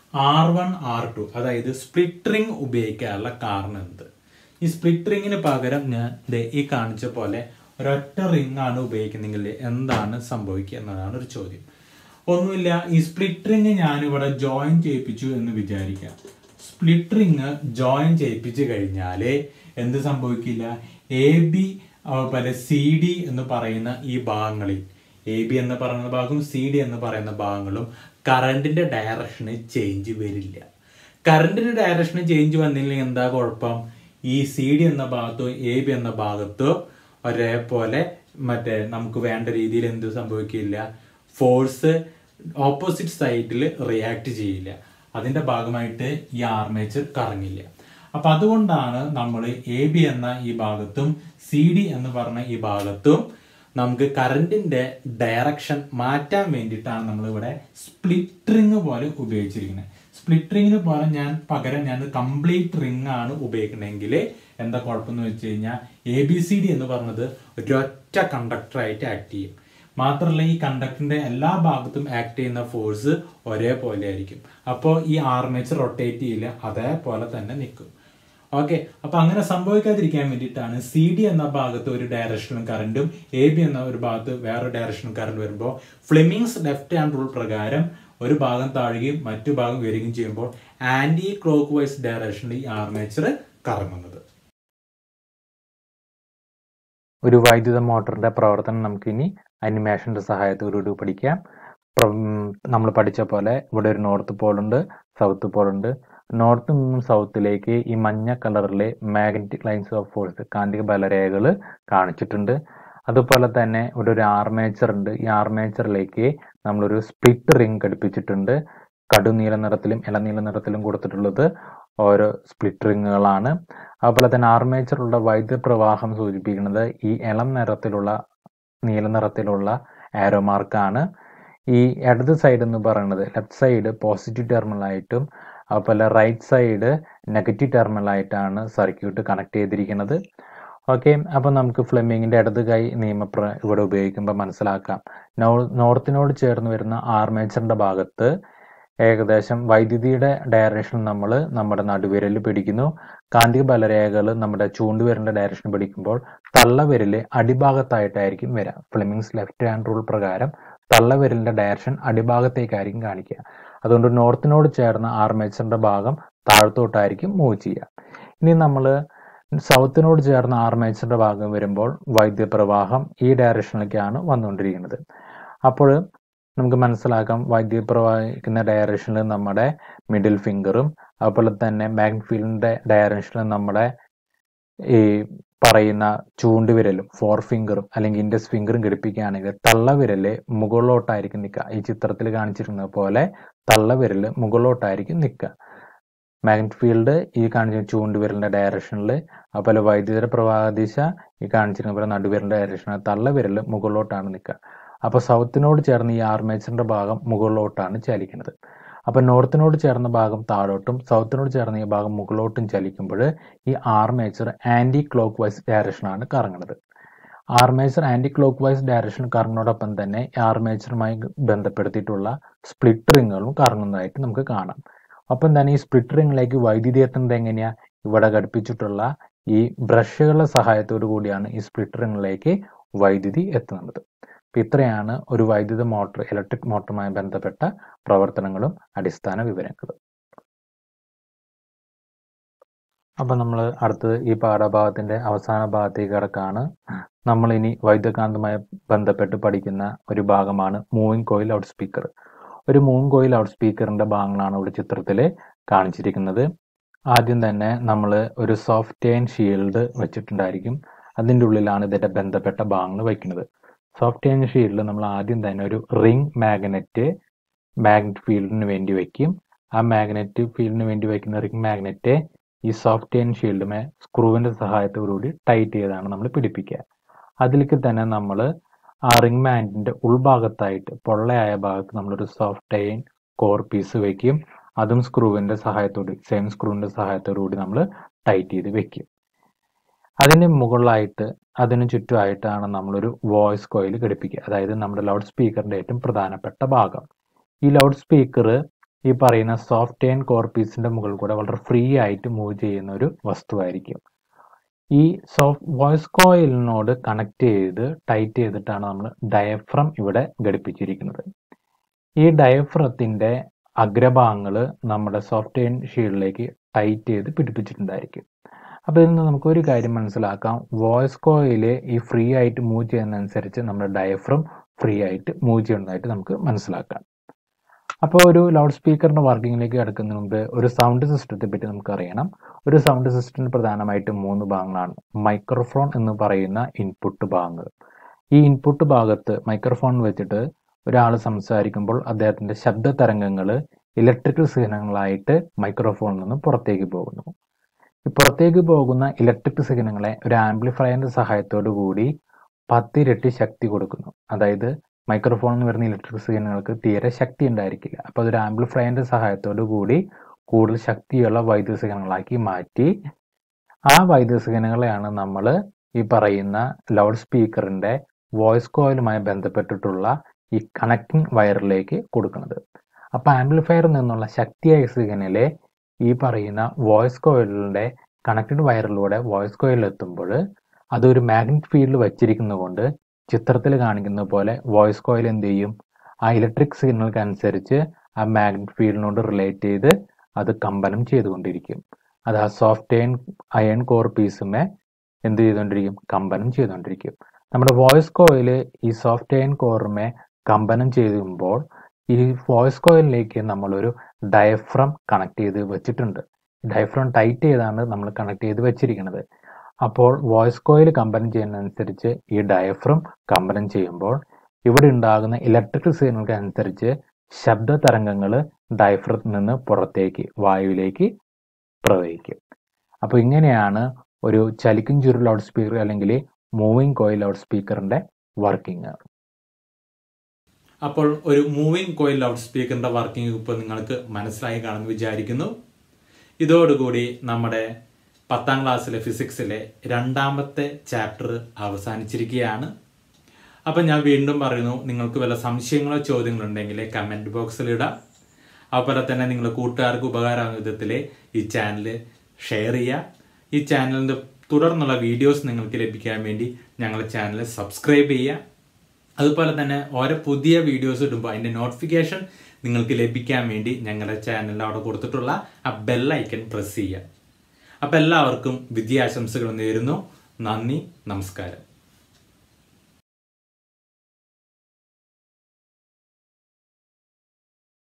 ആർ വൺ ആർ ടു അതായത് സ്പ്ലിറ്റ് റിംഗ് ഉപയോഗിക്കാനുള്ള കാരണം എന്ത് ഈ സ്പ്ലിറ്റ് റിങ്ങിന് പകരം ഞാൻ ദേ ഈ കാണിച്ച പോലെ ഒരൊറ്റ റിംഗ് ആണ് ഉപയോഗിക്കുന്നെങ്കിൽ എന്താണ് സംഭവിക്കുക എന്നതാണ് ഒരു ചോദ്യം ഒന്നുമില്ല ഈ സ്പ്ലിറ്റ് റിങ് ഞാനിവിടെ ജോയിൻ ചെയ്യിപ്പിച്ചു എന്ന് വിചാരിക്കാം സ്പ്ലിറ്റ് റിങ് ജോയിൻ ചെയ്യിപ്പിച്ചു കഴിഞ്ഞാൽ എന്ത് സംഭവിക്കില്ല എ ബി അതുപോലെ സി ഡി എന്ന് പറയുന്ന ഈ ഭാഗങ്ങളിൽ എ ബി എന്ന് പറയുന്ന ഭാഗവും സി ഡി എന്ന് പറയുന്ന ഭാഗങ്ങളും കറണ്ടിന്റെ ഡയറക്ഷന് ചേഞ്ച് വരില്ല കറണ്ടിന്റെ ഡയറക്ഷന് ചേഞ്ച് വന്നില്ലെങ്കിൽ എന്താ കുഴപ്പം ഈ സി ഡി എന്ന ഭാഗത്തോ എ ബി എന്ന ഭാഗത്തോ ഒരേപോലെ മറ്റേ നമുക്ക് വേണ്ട രീതിയിൽ എന്ത് സംഭവിക്കില്ല ഫോഴ്സ് ഓപ്പോസിറ്റ് സൈഡിൽ റിയാക്ട് ചെയ്യില്ല അതിന്റെ ഭാഗമായിട്ട് ഈ ആർമേച്ചർ കറങ്ങില്ല അപ്പൊ അതുകൊണ്ടാണ് നമ്മൾ എ ബി എന്ന ഈ ഭാഗത്തും സി ഡി എന്ന് പറഞ്ഞ ഈ ഭാഗത്തും നമുക്ക് കറണ്ടിന്റെ ഡയറക്ഷൻ മാറ്റാൻ വേണ്ടിയിട്ടാണ് നമ്മൾ ഇവിടെ സ്പ്ലിറ്റ് റിങ് പോലെ ഉപയോഗിച്ചിരിക്കുന്നത് സ്പ്ലിറ്റ് റിങ്ങിന് പോലെ ഞാൻ പകരം ഞാൻ കംപ്ലീറ്റ് റിങ് ആണ് ഉപയോഗിക്കണമെങ്കിൽ എന്താ കുഴപ്പമെന്ന് വെച്ച് കഴിഞ്ഞാൽ എ ബി സി ഡി എന്ന് പറഞ്ഞത് ഒരൊറ്റ കണ്ടക്ടറായിട്ട് ആക്ട് ചെയ്യും മാത്രമല്ല ഈ കണ്ടക്ടറിന്റെ എല്ലാ ഭാഗത്തും ആക്ട് ചെയ്യുന്ന ഫോഴ്സ് ഒരേപോലെ ആയിരിക്കും അപ്പോൾ ഈ ആർമേച്ചർ റൊട്ടേറ്റ് ചെയ്യില്ല അതേപോലെ തന്നെ നിൽക്കും ഓക്കെ അപ്പൊ അങ്ങനെ സംഭവിക്കാതിരിക്കാൻ വേണ്ടിയിട്ടാണ് സി ഡി എന്ന ഭാഗത്ത് ഒരു ഡയറക്ഷനും കറണ്ടും എ ബി എന്ന ഒരു ഭാഗത്ത് വേറെ ഡയറക്ഷനും കറണ്ട് വരുമ്പോൾ ഫ്ലെമിങ്സ് ലെഫ്റ്റ് ഹാൻഡ് റൂൾ പ്രകാരം ഒരു ഭാഗം താഴുകയും മറ്റു ഭാഗം വരികയും ചെയ്യുമ്പോൾ ആന്റി ക്ലോക്ക് വൈസ് ഡയറക്ഷനിൽ ഈ ആർമേച്ചർ കറങ്ങുന്നത് ഒരു വൈദ്യുത മോട്ടറിന്റെ പ്രവർത്തനം നമുക്കിനി അനിമേഷന്റെ സഹായത്തോടുകൂടി പഠിക്കാം നമ്മൾ പഠിച്ച പോലെ ഇവിടെ ഒരു നോർത്ത് പോളുണ്ട് സൗത്ത് പോളുണ്ട് നോർത്ത് നിന്നും സൗത്തിലേക്ക് ഈ മഞ്ഞ കളറിലെ മാഗ്നറ്റിക് ലൈൻസ് ഓഫ് ഫോഴ്സ് കാന്തിക ബലരേഖകൾ കാണിച്ചിട്ടുണ്ട് അതുപോലെ തന്നെ ഇവിടെ ഒരു ആർമേച്ചർ ഉണ്ട് ഈ ആർമേച്ചറിലേക്ക് നമ്മളൊരു സ്പ്ലിറ്റ് റിംഗ് ഘടിപ്പിച്ചിട്ടുണ്ട് കടുനീല നിറത്തിലും ഇളനീല നിറത്തിലും കൊടുത്തിട്ടുള്ളത് ഓരോ സ്പ്ലിറ്റ് റിങ്ങുകളാണ് അതുപോലെ തന്നെ ആർമേച്ചറിലുള്ള വൈദ്യുത പ്രവാഹം സൂചിപ്പിക്കുന്നത് ഈ ഇളം നിറത്തിലുള്ള നീല നിറത്തിലുള്ള ആരോ മാർക്കാണ് ഈ ഇടത് സൈഡ് എന്ന് പറയുന്നത് ലെഫ്റ്റ് സൈഡ് പോസിറ്റീവ് ടെർമിനലായിട്ടും അതുപോലെ റൈറ്റ് സൈഡ് നെഗറ്റീവ് ടെർമിനലായിട്ടാണ് സർക്യൂട്ട് കണക്ട് ചെയ്തിരിക്കുന്നത് ഓക്കെ അപ്പോൾ നമുക്ക് ഫ്ലെമിങ്ങിന്റെ ഇടത് കൈ നിയമപ്ര ഇവിടെ ഉപയോഗിക്കുമ്പോൾ മനസ്സിലാക്കാം നോർത്തിനോട് ചേർന്ന് വരുന്ന ആർമേച്ചറിന്റെ ഭാഗത്ത് ഏകദേശം വൈദ്യുതിയുടെ ഡയറക്ഷൻ നമ്മൾ നമ്മുടെ നടുവിരൽ പിടിക്കുന്നു കാന്തിക ബലരേഖകൾ നമ്മുടെ ചൂണ്ടുവിരലിന്റെ ഡയറക്ഷൻ പിടിക്കുമ്പോൾ തള്ളവിരല് അടിഭാഗത്തായിട്ടായിരിക്കും വരിക ഫ്ലെമിങ്സ് ലെഫ്റ്റ് ഹാൻഡ് റൂൾ പ്രകാരം തള്ളവിരലിന്റെ ഡയറക്ഷൻ അടിഭാഗത്തേക്കായിരിക്കും കാണിക്കുക അതുകൊണ്ട് നോർത്തിനോട് ചേർന്ന ആർമേച്ചറിന്റെ ഭാഗം താഴത്തോട്ടായിരിക്കും മൂവ് ചെയ്യുക ഇനി നമ്മൾ സൗത്തിനോട് ചേർന്ന ആർമേച്ചറിന്റെ ഭാഗം വരുമ്പോൾ വൈദ്യുത പ്രവാഹം ഈ ഡയറക്ഷനിലേക്കാണ് വന്നുകൊണ്ടിരിക്കുന്നത് അപ്പോൾ നമുക്ക് മനസ്സിലാക്കാം വൈദ്യുതി പ്രവാഹിക്കുന്ന ഡയറക്ഷനിൽ നമ്മുടെ മിഡിൽ ഫിംഗറും അതുപോലെ തന്നെ മാഗ്നറ്റ് ഫീൽഡിന്റെ ഡയറക്ഷനിൽ നമ്മുടെ ഈ പറയുന്ന ചൂണ്ടുവിരലും ഫോർ ഫിംഗറും അല്ലെങ്കിൽ ഇൻഡസ് ഫിംഗറും ഘടിപ്പിക്കുകയാണെങ്കിൽ തള്ളവിരല് മുകളിലോട്ടായിരിക്കും നിൽക്കുക ഈ ചിത്രത്തിൽ കാണിച്ചിരുന്നത് പോലെ തള്ളവിരല് മുകളിലോട്ടായിരിക്കും നിൽക്കുക മാഗ്നറ്റ് ഫീൽഡ് ഈ കാണിച്ചിരുന്ന ചൂണ്ടുവിരലിന്റെ ഡയറക്ഷനിൽ അതുപോലെ വൈദ്യുത പ്രവാഹ ദിശ ഈ കാണിച്ചിരുന്ന പോലെ നടുവിരലിന്റെ ഡയറക്ഷനിൽ തള്ളവിരല് മുകളിലോട്ടാണ് നിൽക്കുക അപ്പൊ സൗത്തിനോട് ചേർന്ന് ഈ ആർമേച്ചറിന്റെ ഭാഗം മുകളിലോട്ടാണ് ചലിക്കുന്നത് അപ്പൊ നോർത്തിനോട് ചേർന്ന ഭാഗം താഴോട്ടും സൗത്തിനോട് ചേർന്ന ഈ ഭാഗം മുകളിലോട്ടും ചലിക്കുമ്പോൾ ഈ ആർമേച്ചർ ആന്റി ക്ലോക്ക് വൈസ് ഡയറക്ഷനാണ് കറങ്ങുന്നത് armature anticlockwise direction കറങ്ങിനോടൊപ്പം തന്നെ ആർമേച്ചറുമായി ബന്ധപ്പെടുത്തിയിട്ടുള്ള സ്പ്ലിറ്റ് റിങ്ങുകളും കറങ്ങുന്നതായിട്ട് നമുക്ക് കാണാം ഒപ്പം തന്നെ ഈ സ്പ്ലിറ്റ് റിങ്ങിലേക്ക് വൈദ്യുതി എത്തുന്നത് എങ്ങനെയാ ഇവിടെ ഘടിപ്പിച്ചിട്ടുള്ള ഈ ബ്രഷുകളുടെ സഹായത്തോടു കൂടിയാണ് ഈ സ്പ്ലിറ്റ് റിങ്ങിലേക്ക് വൈദ്യുതി എത്തുന്നത് അപ്പൊ ഇത്രയാണ് ഒരു വൈദ്യുത മോട്ടോർ ഇലക്ട്രിക് മോട്ടറുമായി ബന്ധപ്പെട്ട പ്രവർത്തനങ്ങളും അടിസ്ഥാന വിവരങ്ങളും അപ്പൊ നമ്മൾ അടുത്തത് ഈ പാഠഭാഗത്തിന്റെ അവസാന ഭാഗത്തേക്ക് കിടക്കാണ് നമ്മൾ ഇനി വൈദ്യുതകാന്തമായി ബന്ധപ്പെട്ട് പഠിക്കുന്ന ഒരു ഭാഗമാണ് മൂവിങ് കോയിൽ ലൗഡ് സ്പീക്കർ ഒരു മൂവിങ് കോയിൽ ലൗഡ് സ്പീക്കറിന്റെ ഭാഗങ്ങളാണ് ഇവിടെ ചിത്രത്തിൽ കാണിച്ചിരിക്കുന്നത് ആദ്യം തന്നെ നമ്മൾ ഒരു സോഫ്റ്റ്വെയർ ഷീൽഡ് വെച്ചിട്ടുണ്ടായിരിക്കും അതിൻ്റെ ഉള്ളിലാണ് ഇതിന്റെ ബന്ധപ്പെട്ട ഭാഗങ്ങൾ വയ്ക്കുന്നത് സോഫ്റ്റ്വെയർ ഷീൽഡിൽ നമ്മൾ ആദ്യം തന്നെ ഒരു റിംഗ് മാഗ്നറ്റ് മാഗ്നറ്റ് ഫീൽഡിന് വേണ്ടി വെക്കും ആ മാഗ്നറ്റ് ഫീൽഡിന് വേണ്ടി വയ്ക്കുന്ന റിംഗ് മാഗ്നറ്റ് ഈ സോഫ്റ്റ്വെയർ ഷീൽഡുമേ സ്ക്രൂവിന്റെ സഹായത്തോടുകൂടി ടൈറ്റ് ചെയ്താണ് നമ്മൾ പിടിപ്പിക്കുക അതിലേക്ക് തന്നെ നമ്മൾ ആ റിംഗ് മാഗ്നറ്റിന്റെ ഉൾഭാഗത്തായിട്ട് പൊള്ളയായ ഭാഗത്ത് നമ്മളൊരു സോഫ്റ്റ്വെയർ കോർ പീസ് വെക്കും അതും സ്ക്രൂവിന്റെ സഹായത്തോട് സെയിം സ്ക്രൂവിന്റെ സഹായത്തോടു കൂടി നമ്മൾ ടൈറ്റ് ചെയ്ത് വെക്കും അതിന് മുകളിലായിട്ട് അതിന് ചുറ്റുമായിട്ടാണ് നമ്മളൊരു വോയിസ് കോയിൽ ഘടിപ്പിക്കുക അതായത് നമ്മുടെ ലൗഡ് സ്പീക്കറിന്റെ ഏറ്റവും പ്രധാനപ്പെട്ട ഭാഗം ഈ ലൗഡ് സ്പീക്കർ ഈ പറയുന്ന സോഫ്റ്റ് ആൻഡ് കോർപ്പീസിന്റെ മുകളിൽ കൂടെ വളരെ ഫ്രീ ആയിട്ട് മൂവ് ചെയ്യുന്ന ഒരു വസ്തുവായിരിക്കും ഈ സോഫ്റ്റ് വോയിസ് കോയിലിനോട് കണക്ട് ചെയ്ത് ടൈറ്റ് ചെയ്തിട്ടാണ് നമ്മൾ ഡയഫ്രം ഇവിടെ ഘടിപ്പിച്ചിരിക്കുന്നത് ഈ ഡയഫ്രത്തിന്റെ അഗ്രഭാഗങ്ങൾ നമ്മുടെ സോഫ്റ്റ് എയർ ഷീൽഡിലേക്ക് ടൈറ്റ് ചെയ്ത് പിടിപ്പിച്ചിട്ടുണ്ടായിരിക്കും അപ്പോൾ ഇതിൽ നിന്ന് നമുക്ക് ഒരു കാര്യം മനസ്സിലാക്കാം വോയിസ് കോയിൽ ഈ ഫ്രീ ആയിട്ട് മൂവ് ചെയ്യുന്നതനുസരിച്ച് നമ്മുടെ ഡയഫ്രം ഫ്രീ ആയിട്ട് മൂവ് ചെയ്യുന്നതായിട്ട് നമുക്ക് മനസ്സിലാക്കാം അപ്പോൾ ഒരു ലൗഡ് സ്പീക്കറിന്റെ വർക്കിങ്ങിലേക്ക് കിടക്കുന്നതിന് മുമ്പ് ഒരു സൗണ്ട് സിസ്റ്റത്തെ പറ്റി നമുക്ക് അറിയണം ഒരു സൗണ്ട് സിസ്റ്റത്തിന് പ്രധാനമായിട്ടും മൂന്ന് ഭാഗങ്ങളാണ് മൈക്രോഫോൺ എന്ന് പറയുന്ന ഇൻപുട്ട് ഭാഗങ്ങൾ ഈ ഇൻപുട്ട് ഭാഗത്ത് മൈക്രോഫോൺ വെച്ചിട്ട് ഒരാൾ സംസാരിക്കുമ്പോൾ അദ്ദേഹത്തിന്റെ ശബ്ദ തരംഗങ്ങൾ ഇലക്ട്രിക്കൽ സിഗ്നങ്ങളായിട്ട് മൈക്രോഫോണിൽ നിന്ന് പുറത്തേക്ക് പോകുന്നു ഈ പുറത്തേക്ക് പോകുന്ന ഇലക്ട്രിക് സിഗ്നങ്ങളെ ഒരു ആംപ്ലിഫയറിന്റെ സഹായത്തോടു കൂടി പത്തിരട്ടി ശക്തി കൊടുക്കുന്നു അതായത് മൈക്രോഫോണിൽ നിന്ന് വരുന്ന ഇലക്ട്രിക് സിഗ്നലുകൾക്ക് തീരെ ശക്തി ഉണ്ടായിരിക്കില്ല അപ്പോൾ അതൊരു ആംപ്ലിഫയറിന്റെ സഹായത്തോടു കൂടി കൂടുതൽ ശക്തിയുള്ള വൈദ്യുത സിഗ്നലുകളാക്കി മാറ്റി ആ വൈദ്യുത സിഗ്നലുകളെയാണ് നമ്മൾ ഈ പറയുന്ന ലൗഡ് സ്പീക്കറിന്റെ വോയിസ് കോയിലുമായി ബന്ധപ്പെട്ടിട്ടുള്ള ഈ കണക്റ്റിംഗ് വയറിലേക്ക് കൊടുക്കുന്നത് അപ്പോൾ ആംപ്ലിഫയറിൽ നിന്നുള്ള ശക്തിയായ സിഗ്നല് ഈ പറയുന്ന വോയിസ് കോയിലിന്റെ കണക്റ്റഡ് വയറിലൂടെ വോയിസ് കോയിലിൽ എത്തുമ്പോൾ അതൊരു മാഗ്നറ്റിക് ഫീൽഡ് വച്ചിരിക്കുന്നത് കൊണ്ട് ചിത്രത്തിൽ കാണിക്കുന്ന പോലെ വോയിസ് കോയിൽ എന്ത് ചെയ്യും ആ ഇലക്ട്രിക് സിഗ്നൽക്ക് അനുസരിച്ച് ആ മാഗ്നറ്റിക് ഫീൽഡിനോട് റിലേറ്റ് ചെയ്ത് അത് കമ്പനം ചെയ്തുകൊണ്ടിരിക്കും അത് ആ സോഫ്റ്റ് അയൺ അയൺ കോർ പീസുമേ എന്ത് ചെയ്തുകൊണ്ടിരിക്കും കമ്പനം ചെയ്തുകൊണ്ടിരിക്കും നമ്മുടെ വോയിസ് കോയിൽ ഈ സോഫ്റ്റ് അയൺ കോറുമേ കമ്പനം ചെയ്യുമ്പോൾ ഈ വോയിസ് കോയിലിലേക്ക് നമ്മളൊരു ഡയഫ്രം കണക്ട് ചെയ്ത് വെച്ചിട്ടുണ്ട് ഡയഫ്രം ടൈറ്റ് ചെയ്താണ് നമ്മൾ കണക്ട് ചെയ്ത് വെച്ചിരിക്കുന്നത് അപ്പോൾ വോയിസ് കോയിൽ കമ്പനം ചെയ്യുന്നതനുസരിച്ച് ഈ ഡയഫ്രം കമ്പനം ചെയ്യുമ്പോൾ ഇവിടെ ഉണ്ടാകുന്ന ഇലക്ട്രിക്കൽ സിഗ്നലുകൾക്ക് അനുസരിച്ച് ശബ്ദ തരംഗങ്ങൾ ഡയഫ്രത്തിൽ നിന്ന് പുറത്തേക്ക് വായുവിലേക്ക് പ്രവഹിക്കും അപ്പോൾ ഇങ്ങനെയാണ് ഒരു ചലിക്കും ചുരു ലൗഡ് സ്പീക്കർ അല്ലെങ്കിൽ മൂവിങ് കോയിൽ ലൗഡ് സ്പീക്കറിന്റെ വർക്കിംഗ് അപ്പോൾ ഒരു മൂവിങ് കോയിൽ ലൗഡ് സ്പീക്കറിന്റെ വർക്കിംഗ് ഇപ്പോൾ നിങ്ങൾക്ക് മനസ്സിലായി കാണുമെന്ന് വിചാരിക്കുന്നു ഇതോടുകൂടി നമ്മുടെ പത്താം ക്ലാസ്സിലെ ഫിസിക്സിലെ രണ്ടാമത്തെ ചാപ്റ്റർ അവസാനിച്ചിരിക്കുകയാണ് അപ്പം ഞാൻ വീണ്ടും പറയുന്നു നിങ്ങൾക്ക് വല്ല സംശയങ്ങളോ ചോദ്യങ്ങളോ ഉണ്ടെങ്കിൽ കമൻറ്റ് ബോക്സിൽ ഇടാം അതുപോലെ തന്നെ നിങ്ങളുടെ കൂട്ടുകാർക്ക് ഉപകാരമാകുന്ന വിധത്തിൽ ഈ ചാനൽ ഷെയർ ചെയ്യുക ഈ ചാനലിൻ്റെ തുടർന്നുള്ള വീഡിയോസ് നിങ്ങൾക്ക് ലഭിക്കാൻ വേണ്ടി ഞങ്ങളുടെ ചാനൽ സബ്സ്ക്രൈബ് ചെയ്യുക അതുപോലെ തന്നെ ഓരോ പുതിയ വീഡിയോസ് ഇടുമ്പോൾ അതിൻ്റെ നോട്ടിഫിക്കേഷൻ നിങ്ങൾക്ക് ലഭിക്കാൻ വേണ്ടി ഞങ്ങളുടെ ചാനലിൽ അവിടെ കൊടുത്തിട്ടുള്ള ആ ബെല്ലൈക്കൺ പ്രസ് ചെയ്യുക അപ്പം എല്ലാവർക്കും വിദ്യാശംസകൾ നേരുന്നു നന്ദി നമസ്കാരം